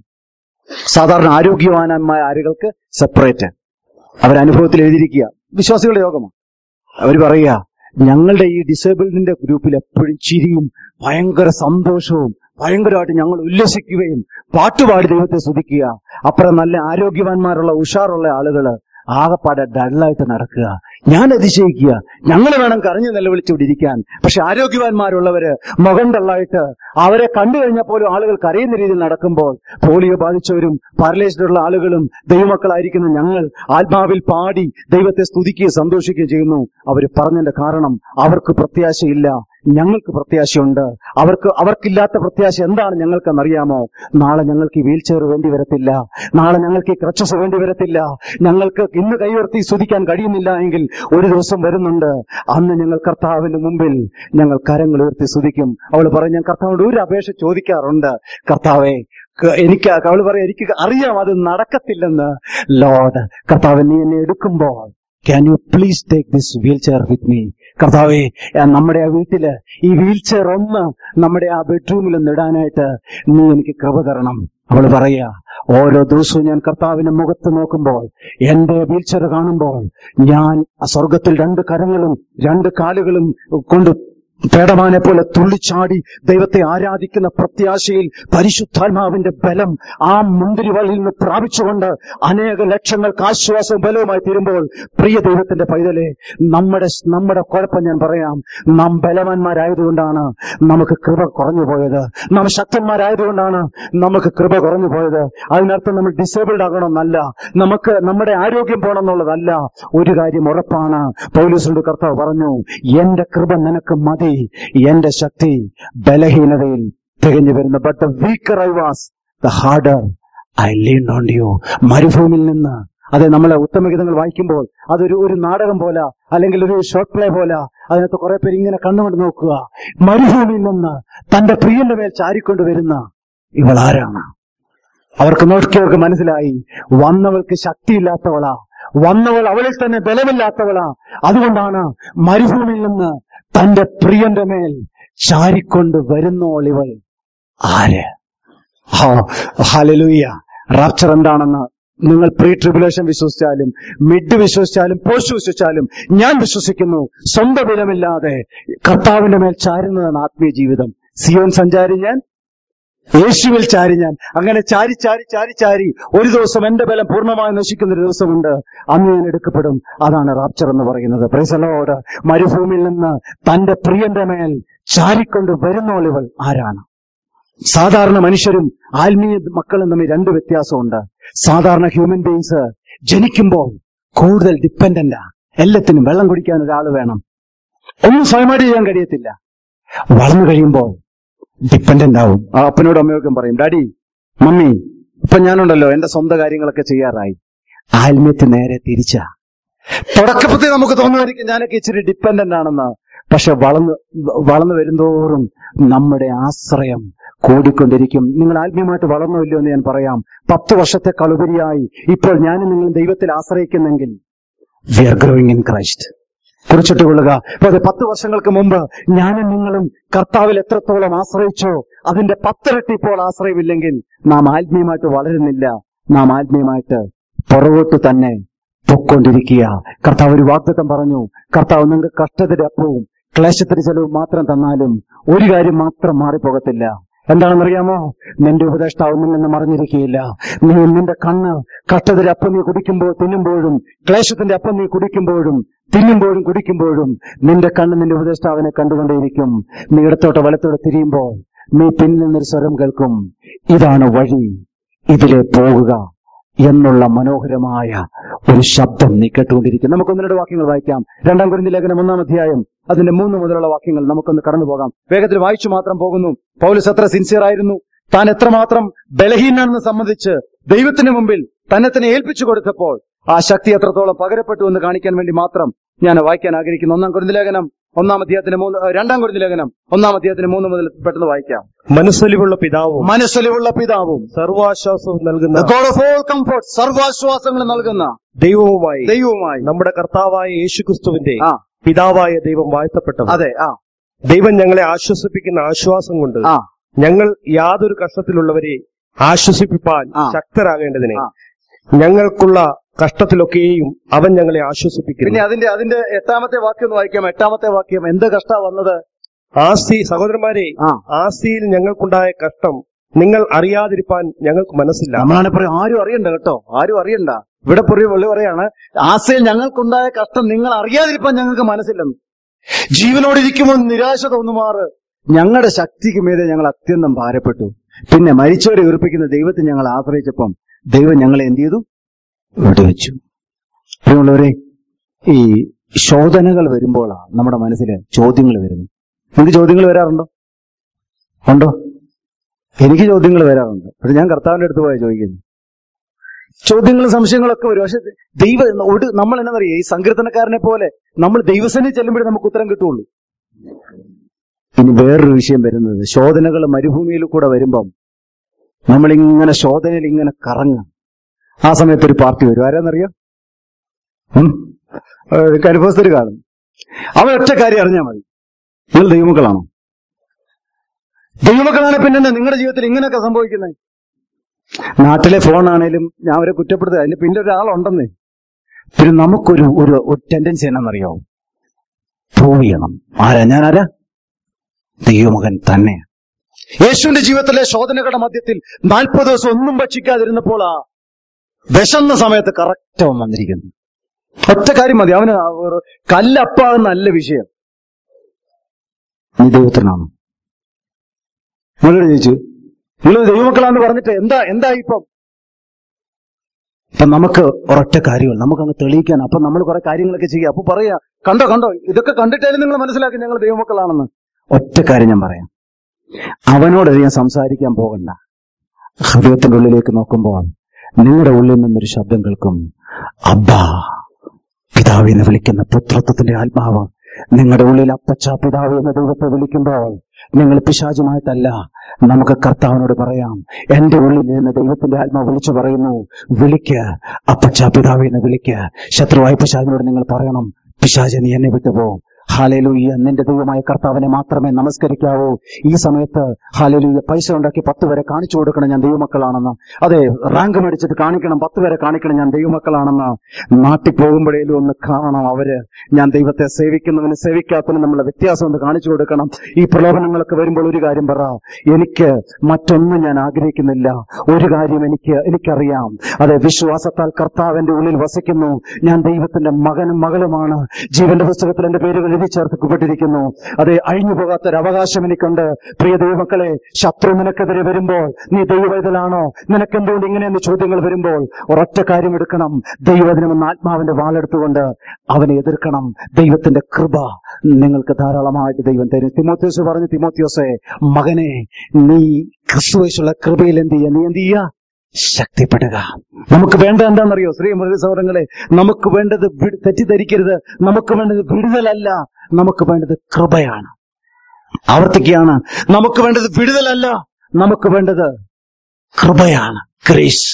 സാധാരണ ആരോഗ്യവാനന്മായ ആരുകൾക്ക് സെപ്പറേറ്റ് അവരനുഭവത്തിൽ എഴുതിയിരിക്കുക വിശ്വാസികളുടെ യോഗമാണ് അവർ പറയുക ഞങ്ങളുടെ ഈ ഡിസേബിൾഡിന്റെ ഗ്രൂപ്പിൽ എപ്പോഴും ചിരിയും ഭയങ്കര സന്തോഷവും ഭയങ്കരമായിട്ട് ഞങ്ങൾ ഉല്ലസിക്കുകയും പാട്ടുപാടി ദൈവത്തെ സ്തുതിക്കുക അപ്പുറം നല്ല ആരോഗ്യവാന്മാരുള്ള ഉഷാറുള്ള ആളുകള് ആകെപ്പാടെ ഡള്ളായിട്ട് നടക്കുക ഞാൻ അതിശയിക്കുക ഞങ്ങൾ വേണം കരഞ്ഞു നിലവിളിച്ചുകൊണ്ടിരിക്കാൻ പക്ഷെ ആരോഗ്യവാന്മാരുള്ളവര് മുഖം ഡള്ളായിട്ട് അവരെ കണ്ടു കഴിഞ്ഞാൽ പോലും ആളുകൾ കരയുന്ന രീതിയിൽ നടക്കുമ്പോൾ പോളിയോ ബാധിച്ചവരും പാരലൈസ്ഡ് ഉള്ള ആളുകളും ദൈവമക്കളായിരിക്കുന്ന ഞങ്ങൾ ആത്മാവിൽ പാടി ദൈവത്തെ സ്തുതിക്കുകയും സന്തോഷിക്കുകയും ചെയ്യുന്നു അവർ പറഞ്ഞതിന്റെ കാരണം അവർക്ക് പ്രത്യാശയില്ല ഞങ്ങൾക്ക് പ്രത്യാശയുണ്ട് അവർക്ക് അവർക്കില്ലാത്ത പ്രത്യാശ എന്താണ് ഞങ്ങൾക്കെന്നറിയാമോ നാളെ ഞങ്ങൾക്ക് ഈ വീൽ ചെയർ വേണ്ടി വരത്തില്ല നാളെ ഞങ്ങൾക്ക് ഈ ക്രച്ചസ് വേണ്ടി വരത്തില്ല ഞങ്ങൾക്ക് ഇന്ന് കൈയുയർത്തി സ്തുതിക്കാൻ കഴിയുന്നില്ല എങ്കിൽ ഒരു ദിവസം വരുന്നുണ്ട് അന്ന് ഞങ്ങൾ കർത്താവിന്റെ മുമ്പിൽ ഞങ്ങൾ കരങ്ങൾ ഉയർത്തി സ്തുതിക്കും അവൾ പറയും ഞാൻ കർത്താവിനോട് ഒരു അപേക്ഷ ചോദിക്കാറുണ്ട് കർത്താവെ ക- എനിക്ക് അവൾ പറയാം എനിക്ക് അറിയാം അത് നടക്കത്തില്ലെന്ന് ലോഡ് കർത്താവ് നീ എന്നെ എടുക്കുമ്പോൾ can you please take this wheelchair with me കർത്താവെ ആ നമ്മുടെ ആ വീട്ടില് ഈ വീൽ ചെയർ ഒന്ന് നമ്മുടെ ആ ബെഡ്റൂമിൽ ഒന്ന് ഇടാനായിട്ട് നീ എനിക്ക് കൃപ തരണം അവൾ പറയാ ഓരോ ദിവസവും ഞാൻ കർത്താവിന്റെ മുഖത്ത് നോക്കുമ്പോൾ എന്റെ വീൽ ചെയർ കാണുമ്പോൾ ഞാൻ ആ സ്വർഗത്തിൽ രണ്ട് കരങ്ങളും രണ്ട് കാലുകളും കൊണ്ട് പേടമാനെ പോലെ തുള്ളിച്ചാടി ദൈവത്തെ ആരാധിക്കുന്ന പ്രത്യാശയിൽ പരിശുദ്ധാത്മാവിന്റെ ബലം ആ മുന്തിരിവള്ളിയിൽ നിന്ന് പ്രാപിച്ചുകൊണ്ട് അനേക ലക്ഷങ്ങൾക്ക് ആശ്വാസവും ബലവുമായി തീരുമ്പോൾ പ്രിയ ദൈവത്തിന്റെ പൈതലെ നമ്മുടെ നമ്മുടെ കുഴപ്പം ഞാൻ പറയാം നാം ബലവാന്മാരായതുകൊണ്ടാണ് നമുക്ക് കൃപ കുറഞ്ഞു പോയത് നാം ശക്തന്മാരായതുകൊണ്ടാണ് നമുക്ക് കൃപ കുറഞ്ഞു പോയത് അതിനർത്ഥം നമ്മൾ ഡിസേബിൾഡ് ആകണമെന്നല്ല നമുക്ക് നമ്മുടെ ആരോഗ്യം പോകണമെന്നുള്ളതല്ല ഒരു കാര്യം ഉറപ്പാണ് പൗലൂസിനോട് കർത്താവ് പറഞ്ഞു എന്റെ കൃപ നിനക്ക് മതി എന്റെ ശക്തി ബലഹീനതയിൽ തികഞ്ഞു വരുന്നു but the weaker I was the harder I lean on you മരുഭൂമിയിൽ നിന്ന് അതെ നമ്മളെ ഉത്തമഗീതങ്ങൾ വായിക്കുമ്പോൾ അതൊരു ഒരു നാടകം പോലെ അല്ലെങ്കിൽ ഒരു ഷോർട്ട് പ്ലേ പോലെ അതിനകത്ത് കുറെ പേര് ഇങ്ങനെ കണ്ണുകൊണ്ട് നോക്കുക മരുഭൂമിയിൽ നിന്ന് തന്റെ പ്രിയന്റെ മേൽ ചാരിക്കൊണ്ട് വരുന്ന ഇവൾ ആരാണ് അവർക്ക് നോക്കിയവർക്ക് മനസ്സിലായി വന്നവൾക്ക് ശക്തിയില്ലാത്തവളാ വന്നവൾ അവളിൽ തന്നെ ബലമില്ലാത്തവളാ അതുകൊണ്ടാണ് മരുഭൂമിയിൽ നിന്ന് തന്റെ പ്രിയന്റെ മേൽ ചാരിക്കൊണ്ട് വരുന്നോൾ ഇവൾ ആര് ഹാലലൂയ റാപ്ചർ എന്താണെന്ന് നിങ്ങൾ പ്രീ ട്രിബുലേഷൻ വിശ്വസിച്ചാലും മിഡ് വിശ്വസിച്ചാലും പോസ്റ്റ് വിശ്വസിച്ചാലും ഞാൻ വിശ്വസിക്കുന്നു സ്വന്തം ബലമില്ലാതെ കർത്താവിന്റെ മേൽ ചാരുന്നതാണ് ആത്മീയ ജീവിതം സിയോൻ സഞ്ചാരി ഞാൻ യേശുവിൽ ചാരി ഞാൻ അങ്ങനെ ചാരി ചാരി ചാരി ചാരി ഒരു ദിവസം എന്റെ ബലം പൂർണ്ണമായി നശിക്കുന്ന ഒരു ദിവസമുണ്ട് അന്ന് ഞാൻ എടുക്കപ്പെടും അതാണ് റാപ്ചർ എന്ന് പറയുന്നത് പ്രൈസലോട് മരുഭൂമിയിൽ നിന്ന് തന്റെ പ്രിയന്റെ മേൽ ചാരിക്കൊണ്ട് വരുന്നോളിവൾ ആരാണ് സാധാരണ മനുഷ്യരും ആത്മീയ മക്കളും തമ്മിൽ രണ്ട് വ്യത്യാസമുണ്ട് സാധാരണ ഹ്യൂമൻ ബീങ്സ് ജനിക്കുമ്പോൾ കൂടുതൽ ഡിപ്പെൻഡന്റാ എല്ലാത്തിനും വെള്ളം കുടിക്കാൻ ഒരാൾ വേണം ഒന്നും സ്വയമായിട്ട് ചെയ്യാൻ കഴിയത്തില്ല വളർന്നു കഴിയുമ്പോൾ ഡിപ്പെൻഡന്റ് ആവും ആ അപ്പനോടും അമ്മയോടും പറയും ഡാഡി മമ്മി ഇപ്പൊ ഞാനുണ്ടല്ലോ എന്റെ സ്വന്തം കാര്യങ്ങളൊക്കെ ചെയ്യാറായി ആത്മീയത്തിൽ നേരെ തിരിച്ച തുടക്കത്തിൽ നമുക്ക് തോന്നുമായിരിക്കും ഞാനൊക്കെ ഇച്ചിരി ഡിപ്പെൻഡന്റ് ആണെന്ന് പക്ഷെ വളർന്ന് വളർന്നു വരുന്തോറും നമ്മുടെ ആശ്രയം കൂടിക്കൊണ്ടിരിക്കും നിങ്ങൾ ആത്മീയമായിട്ട് വളർന്നോ ഇല്ലയോ എന്ന് ഞാൻ പറയാം പത്ത് വർഷത്തെക്കാൾ ഉപരിയായി ഇപ്പോൾ ഞാനും നിങ്ങൾ ദൈവത്തിൽ ആശ്രയിക്കുന്നെങ്കിൽ we are growing in Christ കുറിച്ചിട്ട് കൊള്ളുക അപ്പൊ അത് പത്ത് വർഷങ്ങൾക്ക് മുമ്പ് ഞാനും നിങ്ങളും കർത്താവിൽ എത്രത്തോളം ആശ്രയിച്ചോ അതിന്റെ പത്തിരട്ടി ഇപ്പോൾ ആശ്രയമില്ലെങ്കിൽ നാം ആത്മീയമായിട്ട് വളരുന്നില്ല നാം ആത്മീയമായിട്ട് പുറകോട്ട് തന്നെ പൊക്കൊണ്ടിരിക്കുക കർത്താവ് ഒരു വാഗ്ദത്തം പറഞ്ഞു കർത്താവ് നിങ്ങൾക്ക് കഷ്ടത്തിന്റെ അപ്പവും ക്ലേശത്തിന്റെ ചെലവും മാത്രം തന്നാലും ഒരു കാര്യം മാത്രം മാറിപ്പോകത്തില്ല എന്താണെന്നറിയാമോ നിന്റെ ഉപദേഷ്ടാവ് നിന്ന് മറിഞ്ഞിരിക്കുകയില്ല നീ നിന്റെ കണ്ണ് കഷ്ടത്തിന്റെ അപ്പം നീ കുടിക്കുമ്പോൾ തിന്നുമ്പോഴും ക്ലേശത്തിന്റെ അപ്പം നീ കുടിക്കുമ്പോഴും തിന്നുമ്പോഴും കുടിക്കുമ്പോഴും നിന്റെ കണ്ണ് നിന്റെ ഉപദേഷ്ടാവിനെ കണ്ടുകൊണ്ടേയിരിക്കും നീ ഇടത്തോട്ട് വലത്തോട്ട് തിരിയുമ്പോൾ നീ പിന്നിൽ നിന്നൊരു സ്വരം കേൾക്കും ഇതാണ് വഴി ഇതിലെ പോകുക എന്നുള്ള മനോഹരമായ ഒരു ശബ്ദം നീ കേട്ടുകൊണ്ടിരിക്കും നമുക്കൊന്നിരുടെ വാക്യങ്ങൾ വായിക്കാം രണ്ടാം കുറിഞ്ഞ ലേഖനം ഒന്നാം അധ്യായം അതിന്റെ മൂന്ന് മുതലുള്ള വാക്യങ്ങൾ നമുക്കൊന്ന് കടന്നു പോകാം വേഗത്തിൽ വായിച്ചു മാത്രം പോകുന്നു പൗലസ് എത്ര സിൻസിയർ ആയിരുന്നു താൻ എത്രമാത്രം ബലഹീനാണെന്ന് സംബന്ധിച്ച് ദൈവത്തിന് മുമ്പിൽ തന്നെ തന്നെ ഏൽപ്പിച്ചു കൊടുത്തപ്പോൾ ആ ശക്തി എത്രത്തോളം പകരപ്പെട്ടു എന്ന് കാണിക്കാൻ വേണ്ടി മാത്രം ഞാൻ വായിക്കാൻ ആഗ്രഹിക്കുന്നു ഒന്നാം കുറിഞ്ഞ ലേഖനം ഒന്നാം അധ്യായത്തിന് മൂന്ന് ഏഹ് രണ്ടാം കുറിഞ്ഞ ലേഖനം ഒന്നാം അധ്യായത്തിന് മൂന്ന് മുതൽ പെട്ടെന്ന് വായിക്കാം മനസ്സലിവുള്ള പിതാവും മനസ്സലിവുള്ള പിതാവും സർവാശ്വാസവും നൽകുന്ന ഗോഡ് ഓഫ് ഓൾ കംഫർട്ട് സർവാശ്വാസങ്ങൾ നൽകുന്ന ദൈവവുമായി ദൈവവുമായി നമ്മുടെ കർത്താവായ യേശുക്രിസ്തുവിന്റെ ആ പിതാവായ ദൈവം വാഴ്ത്തപ്പെട്ടവൻ അതെ ആ ദൈവം ഞങ്ങളെ ആശ്വസിപ്പിക്കുന്ന ആശ്വാസം കൊണ്ട് ആ ഞങ്ങൾ യാതൊരു കഷ്ടത്തിലുള്ളവരെ ആശ്വസിപ്പിപ്പാൻ ആ. ശക്തരാകേണ്ടതിനെ ആ. ഞങ്ങൾക്കുള്ള കഷ്ടത്തിലൊക്കെയും അവൻ ഞങ്ങളെ ആശ്വസിപ്പിക്കുന്നു പിന്നെ അതിന്റെ അതിന്റെ എട്ടാമത്തെ വാക്യം ഒന്ന് വായിക്കാം എട്ടാമത്തെ വാക്യം എന്ത് കഷ്ടാ വന്നത് ആസ്തി സഹോദരന്മാരെ ആ ആസ്തിയിൽ ഞങ്ങൾക്കുണ്ടായ കഷ്ടം നിങ്ങൾ അറിയാതിരിപ്പാൻ ഞങ്ങൾക്ക് മനസ്സില്ല നമ്മളാണ് പറയും ആരും അറിയണ്ട കേട്ടോ ആരും അറിയണ്ട ഇവിടെ പറയും പുള്ളി പറയാണ് ആസയിൽ ഞങ്ങൾക്കുണ്ടായ കഷ്ടം നിങ്ങൾ അറിയാതിരിക്കാൻ ഞങ്ങൾക്ക് മനസ്സില്ലെന്ന് ജീവനോടിരിക്കുമ്പോൾ നിരാശ തോന്നുമാറ് ഞങ്ങളുടെ ശക്തിക്ക് മീതെ ഞങ്ങൾ അത്യന്തം ഭാരപ്പെട്ടു പിന്നെ മരിച്ചവരെ ഉറപ്പിക്കുന്ന ദൈവത്തെ ഞങ്ങൾ ആശ്രയിച്ചപ്പം ദൈവം ഞങ്ങളെ എന്ത് ചെയ്തു വിടുവെച്ചു പ്രിയമുള്ളവരെ ഈ ശോധനകൾ വരുമ്പോഴാണ് നമ്മുടെ മനസ്സിൽ ചോദ്യങ്ങൾ വരുന്നത് നിങ്ങൾക്ക് ചോദ്യങ്ങൾ വരാറുണ്ടോ ഉണ്ടോ എനിക്ക് ചോദ്യങ്ങൾ വരാറുണ്ട് പക്ഷെ ഞാൻ കർത്താവിന്റെ അടുത്ത് പോയാ ചോദിക്കുന്നു ചോദ്യങ്ങളും സംശയങ്ങളൊക്കെ വരും പക്ഷെ ദൈവ ഒരു നമ്മൾ എന്നാ പറയുക ഈ സങ്കീർത്തനക്കാരനെ പോലെ നമ്മൾ ദൈവസേന ചെല്ലുമ്പോഴേ നമുക്ക് ഉത്തരം കിട്ടുള്ളൂ ഇനി വേറൊരു വിഷയം വരുന്നത് ശോധനകൾ മരുഭൂമിയിൽ കൂടെ വരുമ്പം നമ്മളിങ്ങനെ ശോധനയിൽ ഇങ്ങനെ കറങ്ങും ആ സമയത്ത് ഒരു പാർട്ടി വരും ആരാന്നറിയോ കരുഭോസ്തര് കാണും അവൻ ഒറ്റ കാര്യം അറിഞ്ഞാൽ മതി നിങ്ങൾ ദൈവമക്കളാണോ ദൈവമക്കളാണ് പിന്നെ എന്നാ നിങ്ങളുടെ ജീവിതത്തിൽ ഇങ്ങനെയൊക്കെ സംഭവിക്കുന്നത് നാട്ടിലെ ഫോണാണേലും ഞാൻ അവരെ കുറ്റപ്പെടുത്തുക അതിന് പിന്നെ ഒരാളുണ്ടെന്ന് പിന്നെ നമുക്കൊരു ഒരു ഒരു ടെൻഡൻസി എന്നാണെന്നറിയോ പ്രൂവ് ചെയ്യണം ആരാ ഞാൻ ആരാ ദൈവമകൻ തന്നെ യേശുവിന്റെ ജീവിതത്തിലെ ശോധനകളുടെ മധ്യത്തിൽ നാൽപ്പത് ദിവസം ഒന്നും ഭക്ഷിക്കാതിരുന്നപ്പോൾ ആ വിശന്ന സമയത്ത് കറക്റ്റ് അവൻ വന്നിരിക്കുന്നു ഒറ്റ കാര്യം മതി അവന് ഒരു കല്ലപ്പാകുന്നല്ല വിഷയം നീ ദൈവത്തിനാണ് നിങ്ങളോട് ചോദിച്ചു നിങ്ങൾ ദൈവമക്കളാന്ന് പറഞ്ഞിട്ട് എന്താ എന്താ ഇപ്പം അപ്പൊ നമുക്ക് ഒരൊറ്റ കാര്യമല്ല നമുക്ക് അങ്ങ് തെളിയിക്കാൻ അപ്പൊ നമ്മൾ കുറെ കാര്യങ്ങളൊക്കെ ചെയ്യുക അപ്പൊ പറയാ കണ്ടോ കണ്ടോ ഇതൊക്കെ കണ്ടിട്ടായാലും നിങ്ങൾ മനസ്സിലാക്കി ഞങ്ങൾ ദൈവമക്കളാണെന്ന് ഒറ്റ കാര്യം ഞാൻ പറയാം അവനോട് ഞാൻ സംസാരിക്കാൻ പോകണ്ട ഹൃദയത്തിന്റെ ഉള്ളിലേക്ക് നോക്കുമ്പോൾ നിങ്ങളുടെ ഉള്ളിൽ നിന്നൊരു ശബ്ദം കേൾക്കും അബ്ബാ പിതാവ് എന്ന് വിളിക്കുന്ന പുത്രത്വത്തിന്റെ ആത്മാവ് നിങ്ങളുടെ ഉള്ളിൽ അപ്പച്ച പിതാവ് എന്ന ദൈവത്തെ വിളിക്കുമ്പോൾ നിങ്ങൾ പിശാചുമായിട്ടല്ല നമുക്ക് കർത്താവിനോട് പറയാം എന്റെ ഉള്ളിൽ നിന്ന് ദൈവത്തിന്റെ ആത്മാവ് വിളിച്ചു പറയുന്നു വിളിക്ക് അപ്പച്ച പിതാവ് എന്ന് വിളിക്ക് ശത്രുവായ പിശാചിനോട് നിങ്ങൾ പറയണം പിശാച നീ എന്നെ വിട്ടുപോ ഹാലേലൂയ്യ നിന്റെ ദൈവമായ കർത്താവിനെ മാത്രമേ നമസ്കരിക്കാവൂ ഈ സമയത്ത് ഹാലേലൂയ്യ പൈസ ഉണ്ടാക്കി പത്ത് വരെ കാണിച്ചു കൊടുക്കണം ഞാൻ ദൈവമക്കളാണെന്ന് അതെ റാങ്ക് മേടിച്ചിട്ട് കാണിക്കണം പത്ത് വരെ കാണിക്കണം ഞാൻ ദൈവമക്കളാണെന്ന് നാട്ടിൽ പോകുമ്പോഴേലും ഒന്ന് കാണണം അവര് ഞാൻ ദൈവത്തെ സേവിക്കുന്നവന് സേവിക്കാത്തവന് നമ്മളെ വ്യത്യാസം ഒന്ന് കാണിച്ചു കൊടുക്കണം ഈ പ്രലോഭനങ്ങളൊക്കെ വരുമ്പോൾ ഒരു കാര്യം പറ എനിക്ക് മറ്റൊന്നും ഞാൻ ആഗ്രഹിക്കുന്നില്ല ഒരു കാര്യം എനിക്ക് എനിക്കറിയാം അതെ വിശ്വാസത്താൽ കർത്താവിന്റെ ഉള്ളിൽ വസിക്കുന്നു ഞാൻ ദൈവത്തിന്റെ മകനും മകളുമാണ് ജീവന്റെ പുസ്തകത്തിൽ എന്റെ പേരുകൾ എഴുതി ചേർക്കപ്പെട്ടിരിക്കുന്നു അതെ അഴിഞ്ഞു പോകാത്തൊരു അവകാശം എനിക്കുണ്ട് പ്രിയ ദൈവമക്കളെ ശത്രു നിനക്കെതിരെ വരുമ്പോൾ നീ ദൈവവേദലാണോ നിനക്കെന്തുകൊണ്ട് ഇങ്ങനെയെന്ന് ചോദ്യങ്ങൾ വരുമ്പോൾ ഒരൊറ്റ കാര്യം എടുക്കണം ദൈവദിനമെന്ന ആത്മാവിന്റെ വാളെടുത്തുകൊണ്ട് അവനെ എതിർക്കണം ദൈവത്തിന്റെ കൃപ നിങ്ങൾക്ക് ധാരാളമായിട്ട് ദൈവം തരും തിമോത്യോസ് പറഞ്ഞു തിമോത്യോസെ മകനെ നീ ക്രിസ്തുവേശുള്ള കൃപയിൽ എന്ത് ചെയ്യുക നീ എന്ത് ചെയ്യുക ശക്തിപ്പെടുക നമുക്ക് വേണ്ട എന്താണെന്നറിയോ ശ്രീ മൃഗ സൗരങ്ങളെ നമുക്ക് വേണ്ടത് വി- തെറ്റിദ്ധരിക്കരുത് നമുക്ക് വേണ്ടത് വിടുതലല്ല നമുക്ക് വേണ്ടത് കൃപയാണ് ആവർത്തിക്കുകയാണ് നമുക്ക് വേണ്ടത് വിടുതലല്ല നമുക്ക് വേണ്ടത് കൃപയാണ് ഗ്രേസ്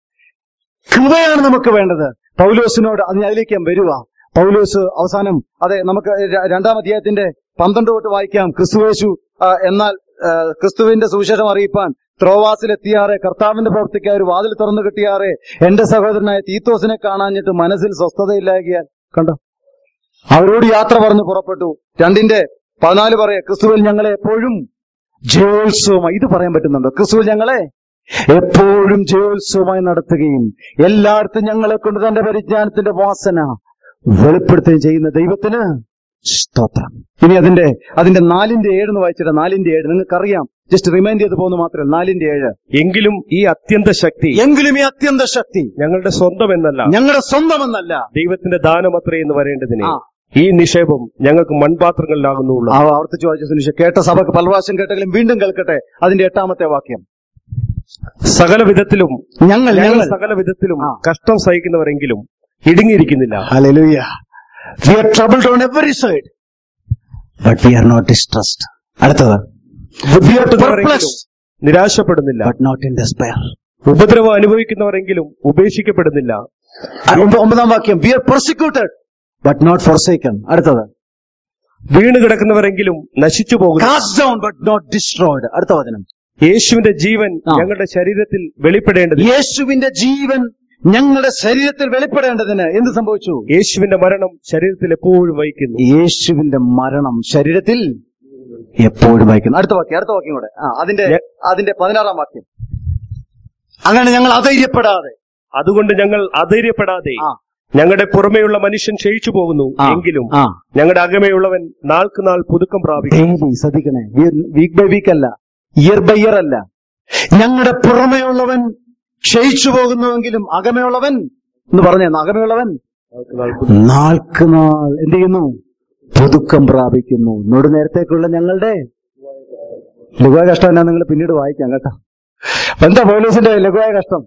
കൃപയാണ് നമുക്ക് വേണ്ടത് പൗലോസിനോട് അത് അതിലേക്ക് ഞാൻ വരുക പൗലോസ് അവസാനം അതെ നമുക്ക് ര- രണ്ടാം അധ്യായത്തിന്റെ പന്ത്രണ്ട് തൊട്ട് വായിക്കാം ക്രിസ്തുവേശു ആ, എന്നാൽ ആ, ക്രിസ്തുവിന്റെ സുവിശേഷം അറിയിപ്പാൻ ത്രോവാസിലെത്തിയാറെ കർത്താവിന്റെ പ്രവർത്തിക്കാർ ഒരു വാതിൽ തുറന്നു കിട്ടിയാറെ എന്റെ സഹോദരനായ തീത്തോസിനെ കാണാഞ്ഞിട്ട് മനസ്സിൽ സ്വസ്ഥതയില്ലാകിയാൽ കണ്ടോ അവരോട് യാത്ര പറഞ്ഞു പുറപ്പെട്ടു രണ്ടിന്റെ പതിനാല് പറയാ ക്രിസ്തുവിൽ ഞങ്ങളെ എപ്പോഴും ജയോത്സവമായി ഇത് പറയാൻ പറ്റുന്നുണ്ടോ ക്രിസ്തുവിൽ ഞങ്ങളെ എപ്പോഴും ജയോത്സവമായി നടത്തുകയും എല്ലായിടത്തും ഞങ്ങളെ കൊണ്ട് തന്റെ പരിജ്ഞാനത്തിന്റെ വാസന വെളിപ്പെടുത്തുകയും ചെയ്യുന്ന ദൈവത്തിന് സ്തോത്രം ഇനി അതിന്റെ അതിന്റെ നാലിന്റെ ഏഴ് എന്ന് വായിച്ചിട്ട് നാലിന്റെ ഏഴ് നിങ്ങൾക്കറിയാം ജസ്റ്റ് റിമൈൻഡ് ചെയ്ത് പോകുന്നു മാത്രമല്ല നാലിന്റെ ഏഴ് എങ്കിലും ഈ അത്യന്ത ശക്തി എങ്കിലും ഈ അത്യന്ത ശക്തി ഞങ്ങളുടെ സ്വന്തം എന്നല്ല ഞങ്ങളുടെ സ്വന്തമെന്നല്ല ദൈവത്തിന്റെ ദാനമത്രേ എന്ന് വരേണ്ടതിന് ആ. ഈ നിക്ഷേപം ഞങ്ങൾക്ക് മൺപാത്രങ്ങളിലാകുന്നുള്ളൂ ആ ആവർത്തിച്ച് വായിച്ച സുനിഷ കേട്ട സഭക്ക് പല പ്രാവശ്യം കേട്ടെങ്കിലും വീണ്ടും കേൾക്കട്ടെ അതിന്റെ എട്ടാമത്തെ വാക്യം സകല വിധത്തിലും ഞങ്ങൾ ഞങ്ങൾ ഞങ്ങൾ സകല വിധത്തിലും ആ. കഷ്ടം സഹിക്കുന്നവരെങ്കിലും ഇടുങ്ങിയിരിക്കുന്നില്ല Hallelujah. We are troubled on every side, but we are not distressed. അടുത്തത് We are ബുദ്ധിമുട്ടുന്നവരെങ്കിലും perplexed, നിരാശപ്പെടുന്നില്ല but not in despair. ഉപദ്രവം അനുഭവിക്കുന്നവരെങ്കിലും ഉപേക്ഷിക്കപ്പെടുന്നില്ല ആ, ഒമ്പ- ഒമ്പതാം വാക്യം we are persecuted, but not forsaken. അടുത്തത് വീണ് കിടക്കുന്നവരെങ്കിലും നശിച്ചു പോകുന്നു cast down, but not destroyed. അടുത്ത വചനം യേശുവിന്റെ ജീവൻ ആ. ഞങ്ങളുടെ ശരീരത്തിൽ വെളിപ്പെടേണ്ടത് യേശുവിന്റെ ജീവൻ ഞങ്ങളുടെ ശരീരത്തിൽ വെളിപ്പെടേണ്ടതിന് എന്ത് സംഭവിച്ചു യേശുവിന്റെ മരണം ശരീരത്തിൽ എപ്പോഴും വഹിക്കുന്നു യേശുവിന്റെ മരണം ശരീരത്തിൽ എപ്പോഴും വഹിക്കുന്നു അടുത്ത വാക്യം അടുത്ത വാക്യം കൂടെ ആ അതിന്റെ ഞ- അതിന്റെ പതിനാറാം വാക്യം അങ്ങനെ ഞങ്ങൾ അധൈര്യപ്പെടാതെ അതുകൊണ്ട് ഞങ്ങൾ അധൈര്യപ്പെടാതെ ആ. ഞങ്ങളുടെ പുറമേയുള്ള മനുഷ്യൻ ക്ഷയിച്ചു പോകുന്നു ആ, എങ്കിലും ആ ഞങ്ങളുടെ അകമേയുള്ളവൻ നാൾക്ക് നാൾ പുതുക്കം പ്രാപിക്കും ഡെയിലി ശ്രദ്ധിക്കണേ വീക്ക് ബൈ വീക്ക് അല്ല ഇയർ ബൈ ഇയർ അല്ല ഞങ്ങളുടെ പുറമെയുള്ളവൻ ക്ഷയിച്ചു പോകുന്നുവെങ്കിലും അകമയുള്ളവൻ എന്ന് പറഞ്ഞേ അകമയുള്ളവൻ നാൾക്ക് നാൾ എന്ത് ചെയ്യുന്നു പുതുക്കം പ്രാപിക്കുന്നു നൊടു നേരത്തേക്കുള്ള ഞങ്ങളുടെ ലഘുവായ കഷ്ടം എന്നാ നിങ്ങൾ പിന്നീട് വായിക്കാം കേട്ടോ എന്താ പോലീസിന്റെ ലഘുവായ കഷ്ടം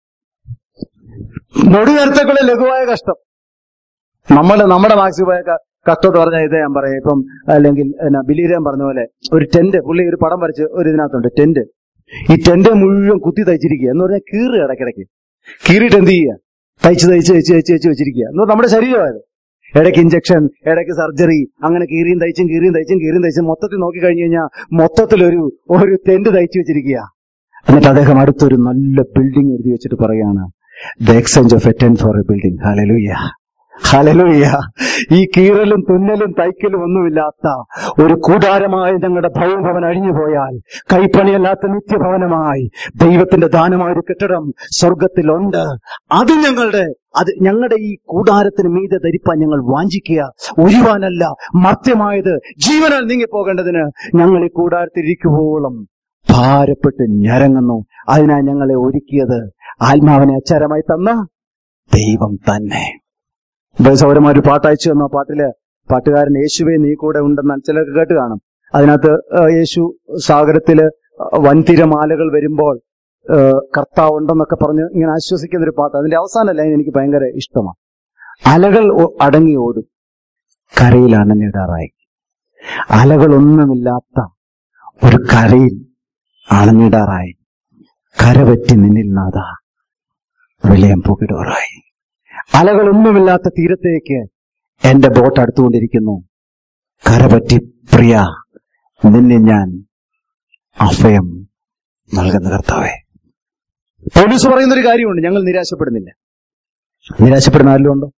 നൊടു നേരത്തേക്കുള്ള ലഘുവായ കഷ്ടം നമ്മള് നമ്മുടെ മാക്സിമമായ ക- കഷ്ടം എന്ന് പറഞ്ഞാൽ ഇതേ ഞാൻ പറയാം ഇപ്പം അല്ലെങ്കിൽ എന്നാ ബിലീരാൻ പറഞ്ഞ പോലെ ഒരു ടെന്റ് പുള്ളി ഒരു പടം വരച്ച് ഒരു ഇതിനകത്തുണ്ട് ടെന്റ് ഈ ടെന്റ് മുഴുവൻ കുത്തി തയ്ച്ചിരിക്കുക എന്ന് പറഞ്ഞാൽ കീറുക ഇടയ്ക്കിടയ്ക്ക് കീറിയിട്ട് എന്ത് ചെയ്യുക തയ്ച്ച് തയ്ച്ച് തയ്ച്ച് തയ്ച്ച് തയ്ച്ച് വെച്ചിരിക്കുക എന്ന് പറഞ്ഞാൽ നമ്മുടെ ശരീരമായത് ഇടയ്ക്ക് ഇഞ്ചക്ഷൻ ഇടയ്ക്ക് സർജറി അങ്ങനെ കീറിയും തയ്ച്ചും കീറിയും തയ്ച്ചും കീറിയും തയ്ച്ചും മൊത്തത്തിൽ നോക്കി കഴിഞ്ഞു കഴിഞ്ഞാൽ മൊത്തത്തിലൊരു ഒരു ടെന്റ് തയ്ച്ചു വെച്ചിരിക്കുക എന്നിട്ട് അദ്ദേഹം അടുത്തൊരു നല്ല ബിൽഡിംഗ് എഴുതി വെച്ചിട്ട് പറയാണ് the exchange of a tent for a building hallelujah hallelujah ഈ കീറലും തുന്നലും തൈക്കലും ഒന്നുമില്ലാത്ത ഒരു കൂടാരമായ ഞങ്ങളുടെ ഭവഭവൻ അഴിഞ്ഞു പോയാൽ കൈപ്പണിയല്ലാത്ത നിത്യഭവനമായി ദൈവത്തിന്റെ ദാനമായ ഒരു കെട്ടിടം സ്വർഗത്തിലുണ്ട് അത് ഞങ്ങളുടെ അത് ഞങ്ങളുടെ ഈ കൂടാരത്തിന് മീതെ ധരിപ്പാൻ ഞങ്ങൾ വാഞ്ചിക്കുക ഉരുവാനല്ല മർത്യമായത് ജീവനാൽ നീങ്ങിപ്പോകേണ്ടതിന് ഞങ്ങൾ ഈ കൂടാരത്തിൽ ഇരിക്കുവോളം ഭാരപ്പെട്ട് ഞരങ്ങുന്നു അതിനായി ഞങ്ങളെ ഒരുക്കിയത് ആത്മാവിനെ അച്ചാരമായി തന്ന ദൈവം തന്നെ സൗരമായ ഒരു പാട്ട് അയച്ചു തന്നു ആ പാട്ടില് പാട്ടുകാരൻ യേശുവെ നീ കൂടെ ഉണ്ടെന്ന് ചിലർക്ക് കേട്ട് കാണും അതിനകത്ത് ആ, യേശു സാഗരത്തില് വൻതിരമാലകൾ വരുമ്പോൾ ആ, കർത്താവ് ഉണ്ടെന്നൊക്കെ പറഞ്ഞ് ഇങ്ങനെ ആശ്വസിക്കുന്ന ഒരു പാട്ട് അതിന്റെ അവസാന ലൈൻ എനിക്ക് ഭയങ്കര ഇഷ്ടമാണ് അലകൾ ഒ- അടങ്ങി ഓടും കരയിൽ അണഞ്ഞിടാറായി അലകളൊന്നുമില്ലാത്ത ഒരു കരയിൽ അണഞ്ഞിടാറായി കരപറ്റി നിന്നിൽ നാഥ വിലയം പുകിടോറായി അലകളൊന്നുമില്ലാത്ത തീരത്തേക്ക് എന്റെ ബോട്ട് അടുത്തുകൊണ്ടിരിക്കുന്നു കരപറ്റി പ്രിയ നിന്നെ ഞാൻ അഭയം നൽകുന്ന കർത്താവേ പോലീസ് പറയുന്ന ഒരു കാര്യമുണ്ട് ഞങ്ങൾ നിരാശപ്പെടുന്നില്ല നിരാശപ്പെടുന്ന ആരെങ്കിലും ഉണ്ടോ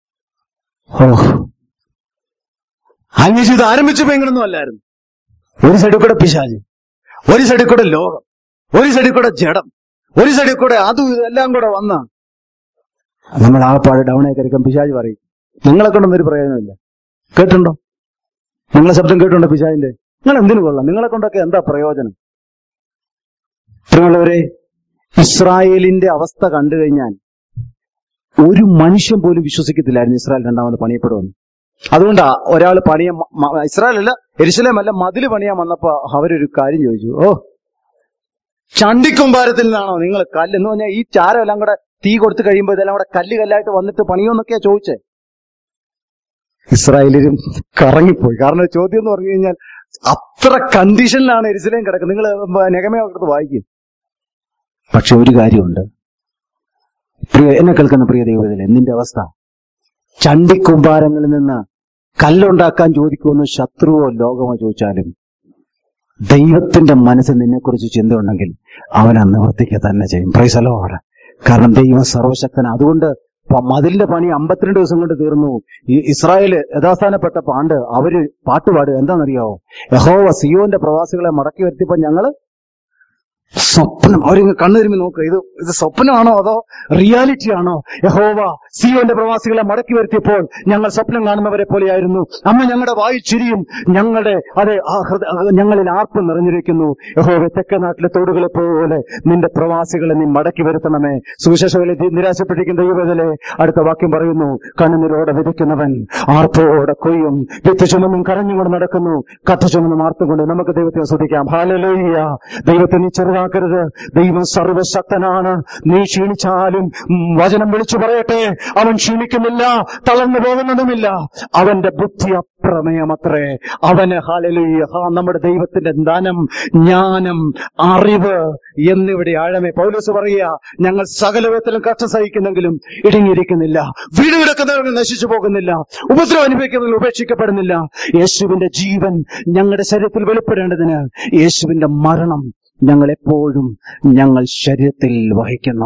ഓ അന്വേഷിച്ച് ഇത് ആരംഭിച്ചപ്പോ എങ്ങനൊന്നും അല്ലായിരുന്നു ഒരു സൈഡിൽ കൂടെ പിശാജ് ഒരു സൈഡിൽ കൂടെ ലോകം ഒരു സൈഡിൽ കൂടെ ജഡം ഒരു സൈഡിൽ കൂടെ അതും ഇതെല്ലാം കൂടെ വന്ന നമ്മൾ ആകപ്പാട് ഡൗൺ ആയി കരിക്കാൻ പിശാജ് പറയും നിങ്ങളെ കൊണ്ടൊന്നും ഒരു പ്രയോജനമില്ല കേട്ടുണ്ടോ നിങ്ങളെ ശബ്ദം കേട്ടുണ്ടോ പിശാജിന്റെ നിങ്ങൾ എന്തിനു കൊള്ളാം നിങ്ങളെ കൊണ്ടൊക്കെ എന്താ പ്രയോജനം പ്രിയമുള്ളവരെ ഇസ്രായേലിന്റെ അവസ്ഥ കണ്ടു കഴിഞ്ഞാൽ ഒരു മനുഷ്യൻ പോലും വിശ്വസിക്കത്തില്ലായിരുന്നു ഇസ്രായേൽ രണ്ടാമത് പണിയപ്പെടുമെന്ന് അതുകൊണ്ടാ ഒരാൾ പണിയാൻ മ- മ- ഇസ്രായേലല്ല എരിശിലേമല്ല മതില് പണിയാൻ വന്നപ്പോ അവരൊരു കാര്യം ചോദിച്ചു ഓ ചണ്ടിക്കുമ്പാരത്തിൽ നിന്നാണോ നിങ്ങൾ കല്ല് എന്ന് പറഞ്ഞാൽ ഈ ചാരം എല്ലാം കൂടെ തീ കൊടുത്തു കഴിയുമ്പോൾ ഇതെല്ലാം കൂടെ കല്ല് കല്ലായിട്ട് വന്നിട്ട് പണിയോന്നൊക്കെയാ ചോദിച്ചേ ഇസ്രായേലിലും കറങ്ങിപ്പോയി കാരണം ചോദ്യം എന്ന് പറഞ്ഞു കഴിഞ്ഞാൽ അത്ര കണ്ടീഷനിലാണ് എരിശിലേം കിടക്കുന്നത് നിങ്ങൾ നെഗമയൊക്കെ വായിക്കും പക്ഷെ ഒരു കാര്യമുണ്ട് പ്രിയ എന്നെ കേൾക്കുന്ന പ്രിയ ദൈവത്തിലെ നിന്റെ അവസ്ഥ ചണ്ടിക്കുമ്പാരങ്ങളിൽ നിന്ന് കല്ലുണ്ടാക്കാൻ ചോദിക്കുമെന്ന് ശത്രുവോ ലോകമോ ചോദിച്ചാലും ദൈവത്തിന്റെ മനസ്സിൽ നിന്നെക്കുറിച്ച് ചിന്തയുണ്ടെങ്കിൽ അവൻ ആ നിവർത്തിക്കുക തന്നെ ചെയ്യും പ്രൈസലോടെ കാരണം ദൈവം സർവശക്തന അതുകൊണ്ട് പ- മതിലിന്റെ പണി അമ്പത്തിരണ്ട് ദിവസം കൊണ്ട് തീർന്നു ഈ ഇസ്രായേല് യഥാസ്ഥാനപ്പെട്ട പാണ്ട് അവര് പാട്ടുപാടുക എന്താണെന്നറിയാവോ യഹോവ സിയോന്റെ പ്രവാസികളെ മടക്കി വരുത്തിയപ്പോ ഞങ്ങള് സ്വപ്നം അവരിങ്ങ് കണ്ണുതിരുമ്പി നോക്കുക ഇത് ഇത് സ്വപ്നമാണോ അതോ റിയാലിറ്റി ആണോ യഹോവ സിയോന്റെ പ്രവാസികളെ മടക്കി വരുത്തിയപ്പോൾ ഞങ്ങൾ സ്വപ്നം കാണുന്നവരെ പോലെയായിരുന്നു അമ്മ ഞങ്ങളുടെ വായു ചിരിയും ഞങ്ങളുടെ അതെ ആ ഹൃദയ ആ ഞങ്ങളിൽ ആർപ്പം നിറഞ്ഞിരിക്കുന്നു യഹോവ തെക്കേ നാട്ടിലെ തോടുകളെ പോലെ നിന്റെ പ്രവാസികളെ നീ മടക്കി വരുത്തണമേ സുവിശേഷകളെ നിരാശപ്പെട്ടിരിക്കുന്ന ദൈവത്തിലെ അടുത്ത വാക്യം പറയുന്നു കണ്ണുനീരോടെ വിതയ്ക്കുന്നവൻ ആർപ്പോടെ കൊയ്യും വിത്ത് ചുമന്നും കരഞ്ഞുകൊണ്ട് നടക്കുന്നു കഥ ചുമന്നും ആർത്തുകൊണ്ട് നമുക്ക് ദൈവത്തെ ശ്രദ്ധിക്കാം ഹാലലോയ്യ ദൈവത്തെ നീ ചെറുതാക്കരുത് ദൈവം സർവശക്തനാണ് നീ ക്ഷീണിച്ചാലും ഉം, വചനം വിളിച്ചു പറയട്ടെ അവൻ ക്ഷീണിക്കുന്നില്ല തളർന്നു പോകുന്നതുമില്ല അവന്റെ ബുദ്ധി അപ്രമേയമത്രേ അവന് ഹാലലുയ്യ ഹാ നമ്മുടെ ദൈവത്തിന്റെ ധനം ജ്ഞാനം അറിവ് എന്നിവിടെ ആഴമേ പൗലോസ് പറയുക ഞങ്ങൾ സകല വിധത്തിലും കഷ്ടം സഹിക്കുന്നെങ്കിലും ഇടുങ്ങിയിരിക്കുന്നില്ല വീട് കിടക്കുന്നവർ നശിച്ചു പോകുന്നില്ല ഉപദ്രവം അനുഭവിക്കുന്നവർ ഉപേക്ഷിക്കപ്പെടുന്നില്ല യേശുവിന്റെ ജീവൻ ഞങ്ങളുടെ ശരീരത്തിൽ വെളിപ്പെടേണ്ടതിന് യേശുവിന്റെ മരണം ഞങ്ങൾ എപ്പോഴും ഞങ്ങൾ ശരീരത്തിൽ വഹിക്കുന്നു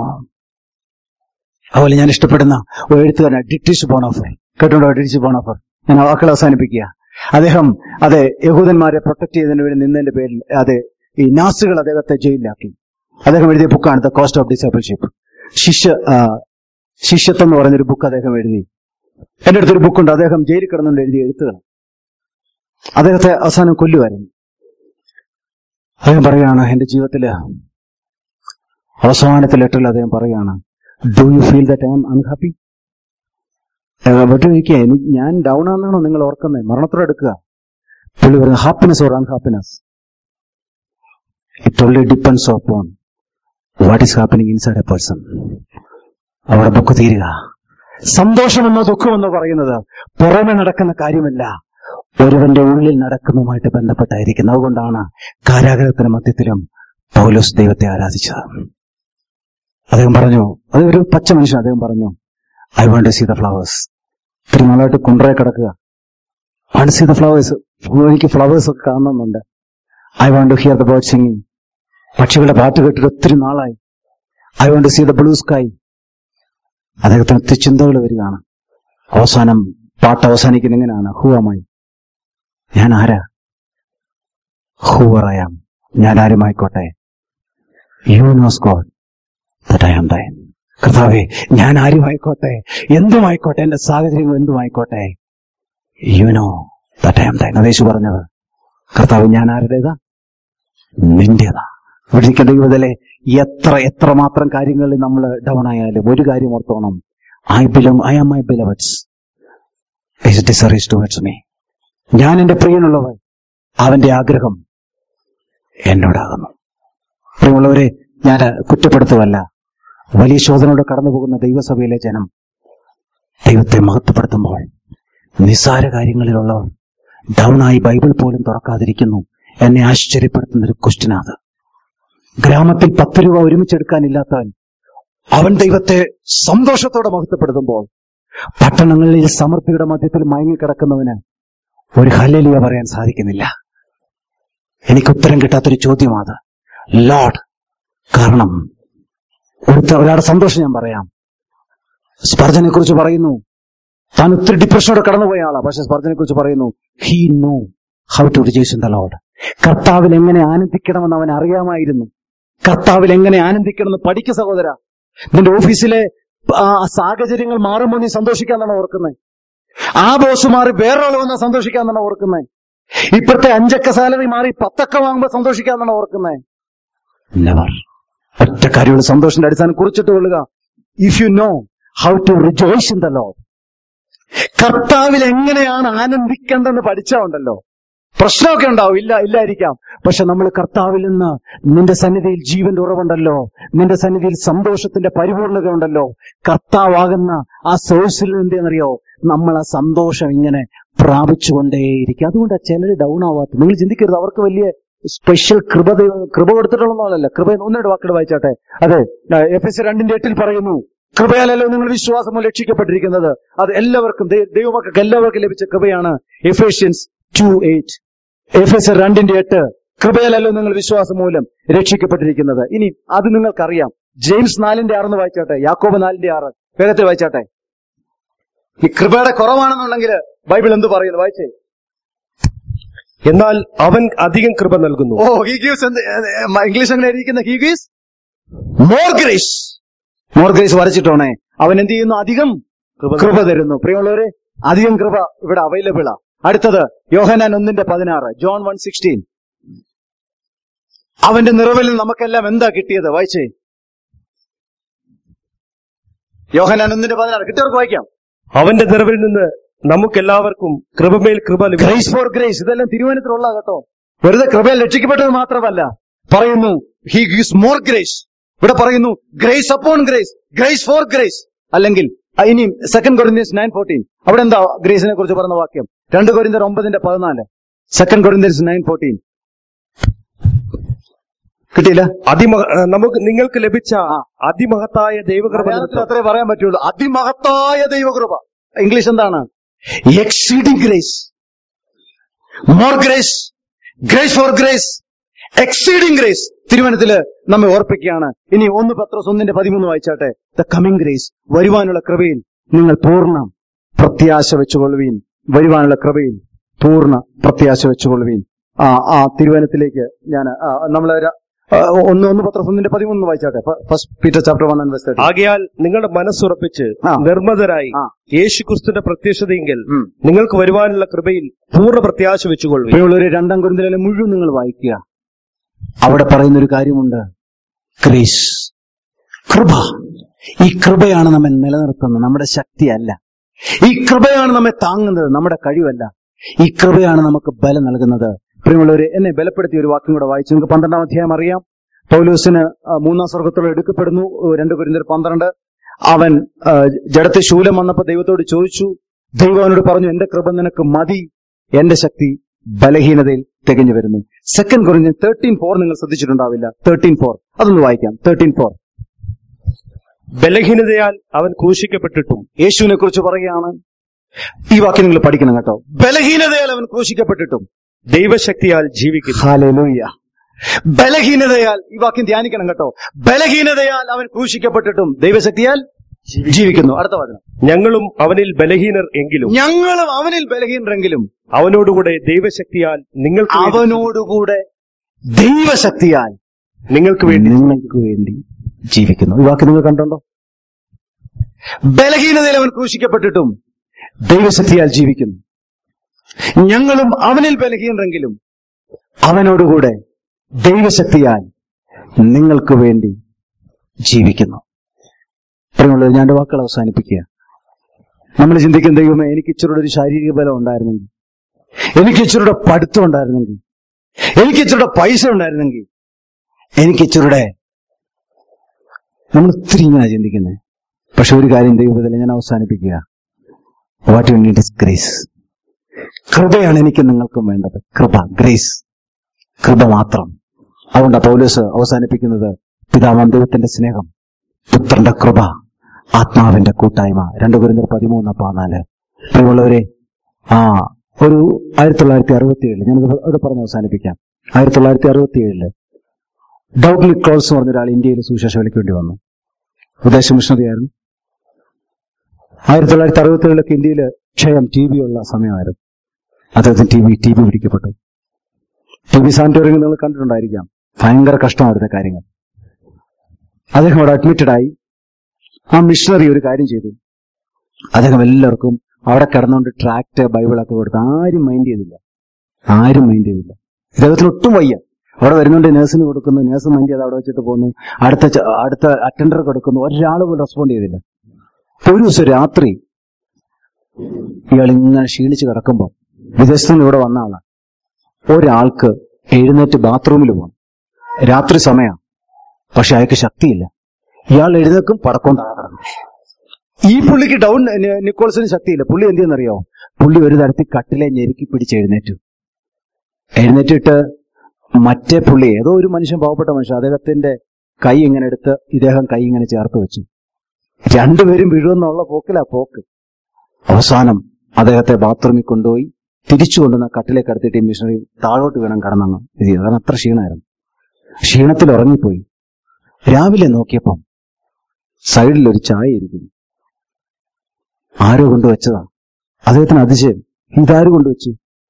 അതുപോലെ ഞാൻ ഇഷ്ടപ്പെടുന്ന ഒരു എഴുത്തുകാരൻ ഡിറ്റിഷ് ബോണോഫർ കേട്ടോ ഡിറ്റിഷ് ബോണോഫർ ഞാൻ ആ വാക്കുകൾ അവസാനിപ്പിക്കുക അദ്ദേഹം അതെ യഹൂദന്മാരെ പ്രൊട്ടക്ട് ചെയ്തതിന് വേണ്ടി നിന്നതിന്റെ പേരിൽ അതെ ഈ നാസുകൾ അദ്ദേഹത്തെ ജയിലിലാക്കി അദ്ദേഹം എഴുതിയ ബുക്കാണ് ദ കോസ്റ്റ് ഓഫ് ഡിസേബിൾഷിപ്പ് ശിഷ്യ ആ, ശിഷ്യത്വം എന്ന് പറയുന്നൊരു ബുക്ക് അദ്ദേഹം എഴുതി എന്റെ അടുത്തൊരു ബുക്കുണ്ട് അദ്ദേഹം ജയിലിൽ കിടന്നുകൊണ്ട് എഴുതിയ എഴുത്തുകൾ അദ്ദേഹത്തെ അവസാനം കൊല്ലുമായിരുന്നു അദ്ദേഹം പറയാണ് എന്റെ ജീവിതത്തില് അവസാനത്തെ ലെറ്ററിൽ അദ്ദേഹം പറയാണ് do you feel that I am unhappy വെട്ടിരിക്കുക ഞാൻ ഡൗൺ ആണെന്നാണോ നിങ്ങൾ ഓർക്കുന്നത് മരണത്തോടെ എടുക്കുക പുള്ളി പറയുന്നത് happiness or unhappiness it only depends on what is happening inside a person അവിടെ ബുക്ക് തീരുക സന്തോഷമെന്നോ ദുഃഖമെന്നോ പറയുന്നത് പുറമെ നടക്കുന്ന കാര്യമല്ല ഒരുവന്റെ ഉള്ളിൽ നടക്കുന്നതുമായിട്ട് ബന്ധപ്പെട്ടായിരിക്കുന്നത് അതുകൊണ്ടാണ് കാരാഗ്രഹത്തിന് മധ്യത്തിലും പൗലോസ് ദൈവത്തെ ആരാധിച്ചത് അദ്ദേഹം പറഞ്ഞു അത് ഒരു പച്ച മനുഷ്യൻ അദ്ദേഹം പറഞ്ഞു I want see the flowers ഇത്തിരി നാളായിട്ട് കുണ്ടറെ കിടക്കുക വാണ്ട് സീ ദ ഫ്ലവേഴ്സ് എനിക്ക് ഫ്ലവേഴ്സ് ഒക്കെ കാണണമെന്നുണ്ട് I want to hear the bird singing പക്ഷികളുടെ പാട്ട് കേട്ടിട്ട് ഒത്തിരി നാളായി I want see the blue sky അദ്ദേഹത്തിന് ഒത്തിരി ചിന്തകൾ വരികയാണ് അവസാനം പാട്ട് അവസാനിക്കുന്ന എങ്ങനെയാണ് ഹൂവമായി ഞാൻ ആരാ ഹൂവറയാം ഞാൻ ആരുമായിക്കോട്ടെ you knows God that I am thine കർത്താവേ ഞാൻ ആരുമായിക്കോട്ടെ എന്തുമായിക്കോട്ടെ എന്റെ സാഹചര്യങ്ങൾ എന്തുമായിക്കോട്ടെ you know that I am thine അതേശു പറഞ്ഞത് കർത്താവ് ഞാൻ ആരുടേതാ നിന്റേതാ ഇവിടെ ഇരിക്കുന്ന ദൈവത്തിലെ എത്ര എത്ര മാത്രം കാര്യങ്ങളിൽ നമ്മൾ ഡൗൺ ആയാലും ഒരു കാര്യം ഓർത്തോണം I belong I am my beloved's is desires towards me ഞാൻ എന്റെ പ്രിയനുള്ളവർ അവന്റെ ആഗ്രഹം എന്നോടാകുന്നു പ്രിയമുള്ളവരെ ഞാൻ കുറ്റപ്പെടുത്തുവല്ല വലിയ ശോധനയോടെ കടന്നു പോകുന്ന ദൈവസഭയിലെ ജനം ദൈവത്തെ മഹത്വപ്പെടുത്തുമ്പോൾ നിസ്സാര കാര്യങ്ങളിലുള്ളവർ ഡൗൺ ആയി ബൈബിൾ പോലും തുറക്കാതിരിക്കുന്നു എന്നെ ആശ്ചര്യപ്പെടുത്തുന്ന ഒരു ക്വസ്റ്റ്യൻ അത് ഗ്രാമത്തിൽ പത്ത് രൂപ ഒരുമിച്ചെടുക്കാനില്ലാത്തവൻ അവൻ ദൈവത്തെ സന്തോഷത്തോടെ മഹത്വപ്പെടുത്തുമ്പോൾ പട്ടണങ്ങളിൽ സമൃദ്ധിയുടെ മധ്യത്തിൽ മയങ്ങിക്കിടക്കുന്നവന് ഒരു ഹല്ലേലൂയ പറയാൻ സാധിക്കുന്നില്ല എനിക്ക് ഉത്തരം കിട്ടാത്തൊരു ചോദ്യമാണ് ലോഡ് കാരണം ഒരുത്ത ഒരാളുടെ സന്തോഷം ഞാൻ പറയാം സ്പർജനെ കുറിച്ച് പറയുന്നു താൻ ഒത്തിരി ഡിപ്രഷനോടെ കടന്നുപോയ ആളാ പക്ഷെ സ്പർജനെ കുറിച്ച് പറയുന്നു he know how to rejoice in the Lord കർത്താവിൽ എങ്ങനെ ആനന്ദിക്കണമെന്ന് അവൻ അറിയാമായിരുന്നു കർത്താവിൽ എങ്ങനെ ആനന്ദിക്കണമെന്ന് പഠിക്ക സഹോദര നിന്റെ ഓഫീസിലെ ആ സാഹചര്യങ്ങൾ മാറുമ്പോൾ നീ സന്തോഷിക്കാന്നാണ് ഓർക്കുന്നത് ആ ബോസ് മാറി വേറൊരാൾ വന്നാൽ സന്തോഷിക്കാന്നാണ് ഓർക്കുന്നത് ഇപ്പോഴത്തെ അഞ്ചക്ക സാലറി മാറി പത്തക്ക വാങ്ങുമ്പോൾ സന്തോഷിക്കാന്നാണ് ഓർക്കുന്നത് നെവർ ഒറ്റ കാര്യമുള്ള സന്തോഷത്തിന്റെ അടിസ്ഥാനം കുറിച്ചിട്ട് കൊള്ളുക if you know how to rejoice in the Lord കർത്താവിൽ എങ്ങനെയാണ് ആനന്ദിക്കേണ്ടതെന്ന് പഠിച്ചാണ്ടല്ലോ പ്രശ്നമൊക്കെ ഉണ്ടാവും ഇല്ല ഇല്ലായിരിക്കാം പക്ഷെ നമ്മൾ കർത്താവിൽ നിന്ന് നിന്റെ സന്നിധിയിൽ ജീവന്റെ ഉറവുണ്ടല്ലോ നിന്റെ സന്നിധിയിൽ സന്തോഷത്തിന്റെ പരിപൂർണത ഉണ്ടല്ലോ കർത്താവാകുന്ന ആ സോഴ്സിൽ നിന്നെന്നറിയോ നമ്മൾ ആ സന്തോഷം ഇങ്ങനെ പ്രാപിച്ചുകൊണ്ടേയിരിക്കും അതുകൊണ്ടാണ് ചിലർ ഡൗൺ ആവാത്ത നിങ്ങൾ ചിന്തിക്കരുത് അവർക്ക് വലിയ സ്പെഷ്യൽ കൃപ ദൈവം- കൃപ കൊടുത്തിട്ടുള്ളതല്ല കൃപ ഒന്നിട്ട് വാക്കുകൾ വായിച്ചാട്ടെ അതെ എഫ് എസ് രണ്ടിന്റെ എട്ടിൽ പറയുന്നു കൃപയാലല്ലോ നിങ്ങൾ വിശ്വാസം രക്ഷിക്കപ്പെട്ടിരിക്കുന്നത് അത് എല്ലാവർക്കും ദൈ- ദൈവമക്കൾക്ക് എല്ലാവർക്കും ലഭിച്ച കൃപയാണ് Ephesians two eight F S രണ്ടിന്റെ എട്ട് കൃപയാലല്ലോ നിങ്ങൾ വിശ്വാസം മൂലം രക്ഷിക്കപ്പെട്ടിരിക്കുന്നത് ഇനി അത് നിങ്ങൾക്കറിയാം ജെയിംസ് നാലിന്റെ ആറെന്ന് വായിച്ചാട്ടെ യാക്കോബ് നാലിന്റെ ആറ് വേഗത്തിൽ വായിച്ചാട്ടെ ഈ കൃപയുടെ കുറവാണെന്നുണ്ടെങ്കിൽ ബൈബിൾ എന്ത് പറയുന്നു വായിച്ചേ എന്നാൽ അവൻ അധികം കൃപ നൽകുന്നു ഓ ഹി ഗീവ്സ് ഇംഗ്ലീഷ് എങ്ങനെ എഴുതിയിരിക്കുന്ന he gives more grace more grace വരച്ചിട്ടോണേ അവൻ എന്ത് ചെയ്യുന്നു അധികം കൃപ തരുന്നു പ്രിയമുള്ളവരെ അധികം കൃപ ഇവിടെ അവൈലബിൾ ആ അടുത്തത് യോഹനാൻ ഒന്നിന്റെ പതിനാറ് ജോൺ വൺ സിക്സ്റ്റീൻ അവന്റെ നിറവിൽ നമുക്കെല്ലാം എന്താ കിട്ടിയത് വായിച്ചേ യോഹനാൻ ഒന്നിന്റെ പതിനാറ് കിട്ടിയവർക്ക് വായിക്കാം അവന്റെ നിറവിൽ നിന്ന് നമുക്കെല്ലാവർക്കും കൃപമേൽ കൃപ ലഭിച്ചു ഗ്രേസ് ഫോർ ഗ്രേസ് ഇതെല്ലാം തിരുവനന്തപുരമുള്ള കേട്ടോ വെറുതെ കൃപയിൽ രക്ഷിക്കപ്പെട്ടത് മാത്രമല്ല പറയുന്നു ഹി ഗീസ് മോർ ഗ്രേസ് ഇവിടെ പറയുന്നു grace upon grace grace for grace അല്ലെങ്കിൽ ആ, ഇനി സെക്കൻഡ് കൊറിന്ത്യൻസ് നയൻ ഫോർട്ടീൻ അവിടെ എന്താ ഗ്രേസിനെ കുറിച്ച് പറഞ്ഞ വാക്യം രണ്ട് കൊരിന്തർ ഒമ്പതിന്റെ പതിനാല് സെക്കൻഡ് കൊറിന്ത്യൻസ് നയൻ ഫോർട്ടീൻ കിട്ടിയില്ല അതിമഹ നമുക്ക് നിങ്ങൾക്ക് ലഭിച്ച അതിമഹത്തായ ദൈവകൃപ മലയാളത്തിൽ അത്രേ പറയാൻ പറ്റുള്ളൂ അതിമഹത്തായ ദൈവകൃപ ഇംഗ്ലീഷ് എന്താണ് exceeding grace more grace grace for grace exceeding grace തിരുവനത്തില് നമ്മെ ഓർപ്പിക്കുകയാണ് ഇനി ഒന്ന് പത്രോസ് ഒന്നിന്റെ പതിമൂന്ന് വായിച്ചാട്ടെ ദ കമ്മിങ് ഗ്രേസ് വരുവാനുള്ള കൃപയിൽ നിങ്ങൾ പൂർണ്ണ പ്രത്യാശ വെച്ചുകൊള്ളുവീൻ വരുവാനുള്ള കൃപയിൽ പൂർണ്ണ പ്രത്യാശ വെച്ചുകൊള്ളുവീൻ ആ ആ തിരുവനത്തിലേക്ക് ഞാൻ നമ്മൾ ഒന്ന് ഒന്ന് പത്രോസ് ഒന്നിന്റെ പതിമൂന്ന് വായിച്ചാട്ടെ first Peter chapter one and വെസ്റ്റ് ആകയാൽ നിങ്ങളുടെ മനസ്സുറപ്പിച്ച് ആ. നിർമ്മതരായി ആ. യേശുക്രിസ്തുവിന്റെ പ്രത്യക്ഷതയെങ്കിൽ ഉം. നിങ്ങൾക്ക് വരുവാനുള്ള കൃപയിൽ പൂർണ്ണ പ്രത്യാശ വെച്ചുകൊള്ളുക പ്രിയമുള്ളവരെ രണ്ടാം കുരുന്തലിലെ മുഴുവൻ നിങ്ങൾ വായിക്കുക അവിടെ പറയുന്ന ഒരു കാര്യമുണ്ട് ഗ്രേസ് കൃപ ഈ കൃപയാണ് നമ്മെ നിലനിർത്തുന്നത് നമ്മുടെ ശക്തിയല്ല ഈ കൃപയാണ് നമ്മെ താങ്ങുന്നത് നമ്മുടെ കഴിവല്ല ഈ കൃപയാണ് നമുക്ക് ബലം നൽകുന്നത് പ്രിയമുള്ളവരെ എന്നെ ബലപ്പെടുത്തിയ ഒരു വാക്കും കൂടെ വായിച്ചു നിങ്ങൾക്ക് പന്ത്രണ്ടാം അധ്യായം അറിയാം പൗലൂസിന് ആ, മൂന്നാം സ്വർഗത്തോട് എടുക്കപ്പെടുന്നു ഏ, രണ്ട് കുരിന്തർ പന്ത്രണ്ട് അവൻ ആ, ജഡത്തെ ശൂലം വന്നപ്പോ ദൈവത്തോട് ചോദിച്ചു ദൈവം അവനോട് പറഞ്ഞു എന്റെ കൃപ നിനക്ക് മതി എന്റെ ശക്തി ബലഹീനതയിൽ തികഞ്ഞു വരുന്നു സെക്കൻഡ് കുറഞ്ഞ തേർട്ടീൻ ഫോർ നിങ്ങൾ ശ്രദ്ധിച്ചിട്ടുണ്ടാവില്ല തേർട്ടീൻ ഫോർ അതൊന്ന് വായിക്കാം തേർട്ടീൻ ഫോർ ബലഹീനതയാൽ അവൻ ക്രൂശിക്കപ്പെട്ടിട്ടും യേശുവിനെ കുറിച്ച് പറയുകയാണ് ഈ വാക്യം നിങ്ങൾ പഠിക്കണം കേട്ടോ ബലഹീനതയാൽ അവൻ ക്രൂശിക്കപ്പെട്ടിട്ടും ദൈവശക്തിയാൽ ജീവിക്കുന്നു ഹാലൂയ ബലഹീനതയാൽ ഈ വാക്യം ധ്യാനിക്കണം കേട്ടോ ബലഹീനതയാൽ അവൻ ക്രൂശിക്കപ്പെട്ടിട്ടും ദൈവശക്തിയാൽ ജീവിക്കുന്നു അടുത്ത വചനം ഞങ്ങളും അവനിൽ ബലഹീനർ എങ്കിലും ഞങ്ങളും അവനിൽ ബലഹീനരെങ്കിലും അവനോടുകൂടെ ദൈവശക്തിയാൽ നിങ്ങൾക്ക് വേണ്ടി- അവനോടുകൂടെ ദൈവശക്തിയാൽ നിങ്ങൾക്ക് വേണ്ടി നിങ്ങൾക്ക് വേണ്ടി ജീവിക്കുന്നു ഈ വാക്ക് നിങ്ങൾ കണ്ടുണ്ടോ ബലഹീനതയിൽ അവൻ ക്രൂശിക്കപ്പെട്ടിട്ടും ദൈവശക്തിയാൽ ജീവിക്കുന്നു ഞങ്ങളും അവനിൽ ബലഹീനരെങ്കിലും അവനോടുകൂടെ ദൈവശക്തിയാൽ നിങ്ങൾക്ക് വേണ്ടി ജീവിക്കുന്നു പ്രിയമുള്ളത് ഞാൻ എൻ്റെ വാക്കുകൾ അവസാനിപ്പിക്കുക നമ്മൾ ചിന്തിക്കും ദൈവമേ എനിക്ക് ഇച്ചിരൂടെ ഒരു ശാരീരിക ബലം ഉണ്ടായിരുന്നെങ്കിൽ എനിക്ക് ഇച്ചിരൂടെ പഠിത്തം ഉണ്ടായിരുന്നെങ്കിൽ എനിക്ക് ഇച്ചിരൂടെ പൈസ ഉണ്ടായിരുന്നെങ്കിൽ എനിക്ക് ഇച്ചിരൂടെ നമ്മൾ ഒത്തിരി ഇങ്ങനെ ചിന്തിക്കുന്നത് പക്ഷെ ഒരു കാര്യം ദൈവത്തിൽ ഞാൻ അവസാനിപ്പിക്കുക what you need is grace കൃപയാണ് എനിക്ക് നിങ്ങൾക്കും വേണ്ടത് കൃപ ഗ്രേസ് കൃപ മാത്രം അതുകൊണ്ട് പൗലോസ് അവസാനിപ്പിക്കുന്നത് പിതാവാം ദൈവത്തിന്റെ സ്നേഹം പുത്രന്റെ കൃപ ആത്മാവിന്റെ കൂട്ടായ്മ രണ്ടു കുരുന്നർ പതിമൂന്ന് പതിനാല് പ്രിയമുള്ളവരെ ആ ഒരു ആയിരത്തി തൊള്ളായിരത്തി അറുപത്തി ഏഴില് ഞാനത് അവിടെ പറഞ്ഞ് അവസാനിപ്പിക്കാം ആയിരത്തി തൊള്ളായിരത്തി അറുപത്തി ഏഴില് ഡൗഗ്ലി ക്രോൾസ് എന്ന് പറഞ്ഞ ഒരാൾ ഇന്ത്യയിൽ സുവിശേഷം വിളിക്കേണ്ടി വന്നു ഉദ്ദേശ മിഷണറി ആയിരുന്നു ആയിരത്തി തൊള്ളായിരത്തി അറുപത്തി ഏഴിലൊക്കെ ഇന്ത്യയിൽ ക്ഷയം ടി ബി ഉള്ള സമയമായിരുന്നു അദ്ദേഹത്തിന് ടി ബി ടി ബി പിടിക്കപ്പെട്ടു ടി ബി സാനിറ്റോറിയം നിങ്ങൾ കണ്ടിട്ടുണ്ടായിരിക്കാം ഭയങ്കര കഷ്ടമായിരുന്ന കാര്യങ്ങൾ അദ്ദേഹം അവിടെ അഡ്മിറ്റഡ് ആയി ആ മിഷണറി ഒരു കാര്യം ചെയ്തു അദ്ദേഹം എല്ലാവർക്കും അവിടെ കിടന്നുകൊണ്ട് ട്രാക്ട് ബൈബിളൊക്കെ കൊടുത്ത് ആരും മൈൻഡ് ചെയ്തില്ല ആരും മൈൻഡ് ചെയ്തില്ല ഇദ്ദേഹത്തിന് ഒട്ടും വയ്യ അവിടെ വരുന്നുണ്ട് നേഴ്സിന് കൊടുക്കുന്നു നേഴ്സ് മൈൻഡ് ചെയ്ത് അവിടെ വെച്ചിട്ട് പോകുന്നു അടുത്ത ച- അടുത്ത അറ്റൻഡർ കൊടുക്കുന്നു ഒരാൾ പോലും റെസ്പോണ്ട് ചെയ്തില്ല ഒരു ദിവസം രാത്രി ഇയാൾ ഇങ്ങനെ ക്ഷീണിച്ച് കിടക്കുമ്പോൾ വിദേശത്തു നിന്ന് ഇവിടെ വന്ന ആളാണ് ഒരാൾക്ക് എഴുന്നേറ്റ് ബാത്റൂമിൽ പോകണം രാത്രി സമയം പക്ഷെ അയാൾക്ക് ശക്തിയില്ല ഇയാൾ എഴുന്നേക്കും പടക്കം ഈ പുള്ളിക്ക് ഡൗൺ നി- നിക്കോൾസിന് ശക്തിയില്ല പുള്ളി എന്തെന്നറിയോ പുള്ളി ഒരു തരത്തിൽ കട്ടിലെ ഞെരുക്കി പിടിച്ച് എഴുന്നേറ്റു എഴുന്നേറ്റിട്ട് മറ്റേ പുള്ളി ഏതോ ഒരു മനുഷ്യൻ പാവപ്പെട്ട മനുഷ്യൻ അദ്ദേഹത്തിന്റെ കൈ ഇങ്ങനെ എടുത്ത് ഇദ്ദേഹം കൈ ഇങ്ങനെ ചേർത്ത് വെച്ചു രണ്ടുപേരും വീഴുമെന്നുള്ള പോക്കിലാ പോക്ക് അവസാനം അദ്ദേഹത്തെ ബാത്റൂമിൽ കൊണ്ടുപോയി തിരിച്ചു കൊണ്ടുവന്ന കട്ടിലേക്ക് അടുത്തിട്ട് ഈ മിഷണറി താഴോട്ട് വീണം കടന്നു ഇത് ചെയ്തു. കാരണം അത്ര ക്ഷീണമായിരുന്നു ക്ഷീണത്തിൽ ഉറങ്ങിപ്പോയി രാവിലെ നോക്കിയപ്പം സൈഡിൽ ഒരു ചായ ഇരിക്കുന്നു ആരോ കൊണ്ടുവച്ചതാ അദ്ദേഹത്തിന് അതിശയം ഇതാര് കൊണ്ടുവച്ചു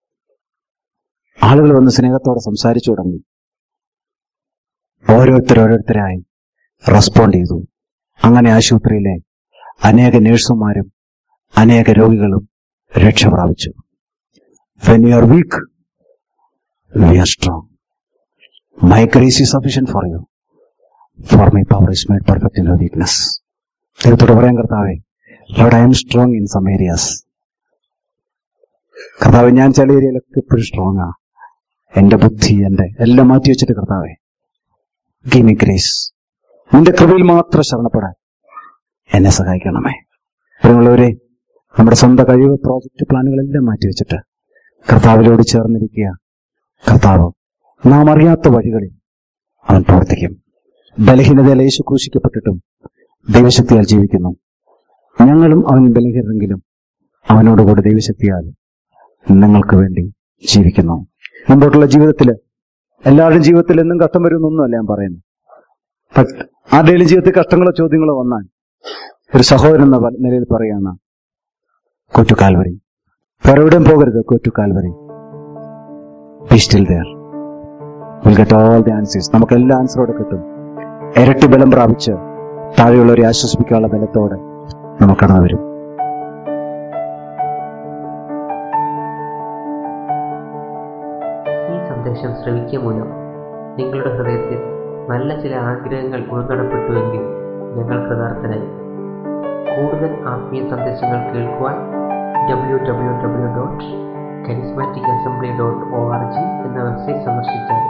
ആളുകൾ വന്ന് സ്നേഹത്തോടെ സംസാരിച്ചു തുടങ്ങി ഓരോരുത്തർ ഓരോരുത്തരായി റെസ്പോണ്ട് ചെയ്തു അങ്ങനെ ആശുപത്രിയിലെ അനേക നഴ്സുമാരും അനേക രോഗികളും രക്ഷ പ്രാപിച്ചു when you are weak we are strong my grace is sufficient for you for my power is made perfect in weakness ദൈവത്തോട് പറയാൻ കർത്താവേ Lord I am strong in some areas കർത്താവ് ഞാൻ ചില ഏരിയയിലൊക്കെ എപ്പോഴും സ്ട്രോങ് ആ എന്റെ ബുദ്ധി എന്റെ എല്ലാം മാറ്റി വെച്ചിട്ട് കർത്താവേ ഗീ മി ഗ്രേസ് നിന്റെ കൃപയിൽ മാത്രം ശരണപ്പെടാൻ എന്നെ സഹായിക്കണമേ പ്രിയമുള്ളവരെ നമ്മുടെ സ്വന്തം കഴിവ് പ്രോജക്റ്റ് പ്ലാനുകളെല്ലാം മാറ്റി വെച്ചിട്ട് കർത്താവിനോട് ചേർന്നിരിക്കുക കർത്താവ് നാം അറിയാത്ത വഴികളിൽ അവൻ പ്രവർത്തിക്കും ബലഹീനതയിൽ യേശു ക്രൂശിക്കപ്പെട്ടിട്ടും ദൈവശക്തിയാൽ ജീവിക്കുന്നു ഞങ്ങളും അവൻ ബലഹീനെങ്കിലും അവനോടുകൂടി ദൈവശക്തിയാൽ നിങ്ങൾക്ക് വേണ്ടി ജീവിക്കുന്നു മുമ്പോട്ടുള്ള ജീവിതത്തിൽ എല്ലാവരുടെയും ജീവിതത്തിൽ എന്നും കഷ്ടം വരുമെന്നൊന്നുമല്ല ഞാൻ പറയുന്നത് പക്ഷെ ആരുടെയും ജീവിതത്തിൽ കഷ്ടങ്ങളോ ചോദ്യങ്ങളോ വന്നാൽ ഒരു സഹോദരൻ എന്ന പ- നിലയിൽ പറയാണ് കൊറ്റു കാൽവരി വേറെ എവിടെയും പോകരുത് go to Calvary be still there will get all the answers നമുക്ക് എല്ലാ ആൻസറോടെ കിട്ടും ഇരട്ടി ബലം പ്രാപിച്ച് താഴെയുള്ളവരെ ആശ്വസിപ്പിക്കാനുള്ള ബലത്തോടെ നമുക്ക് കടന്നു വരും ഈ സന്ദേശം ശ്രവിക്കുക മൂലം നിങ്ങളുടെ ഹൃദയത്തിൽ നല്ല ചില ആഗ്രഹങ്ങൾ ഉൾക്കടപ്പെട്ടുവെങ്കിൽ ഞങ്ങൾ കൃതാർത്ഥനായി കൂടുതൽ ആത്മീയ സന്ദേശങ്ങൾ കേൾക്കുവാൻ W W W dot charismatic assembly dot O R G എന്ന വെബ്സൈറ്റ് സന്ദർശിച്ചാൽ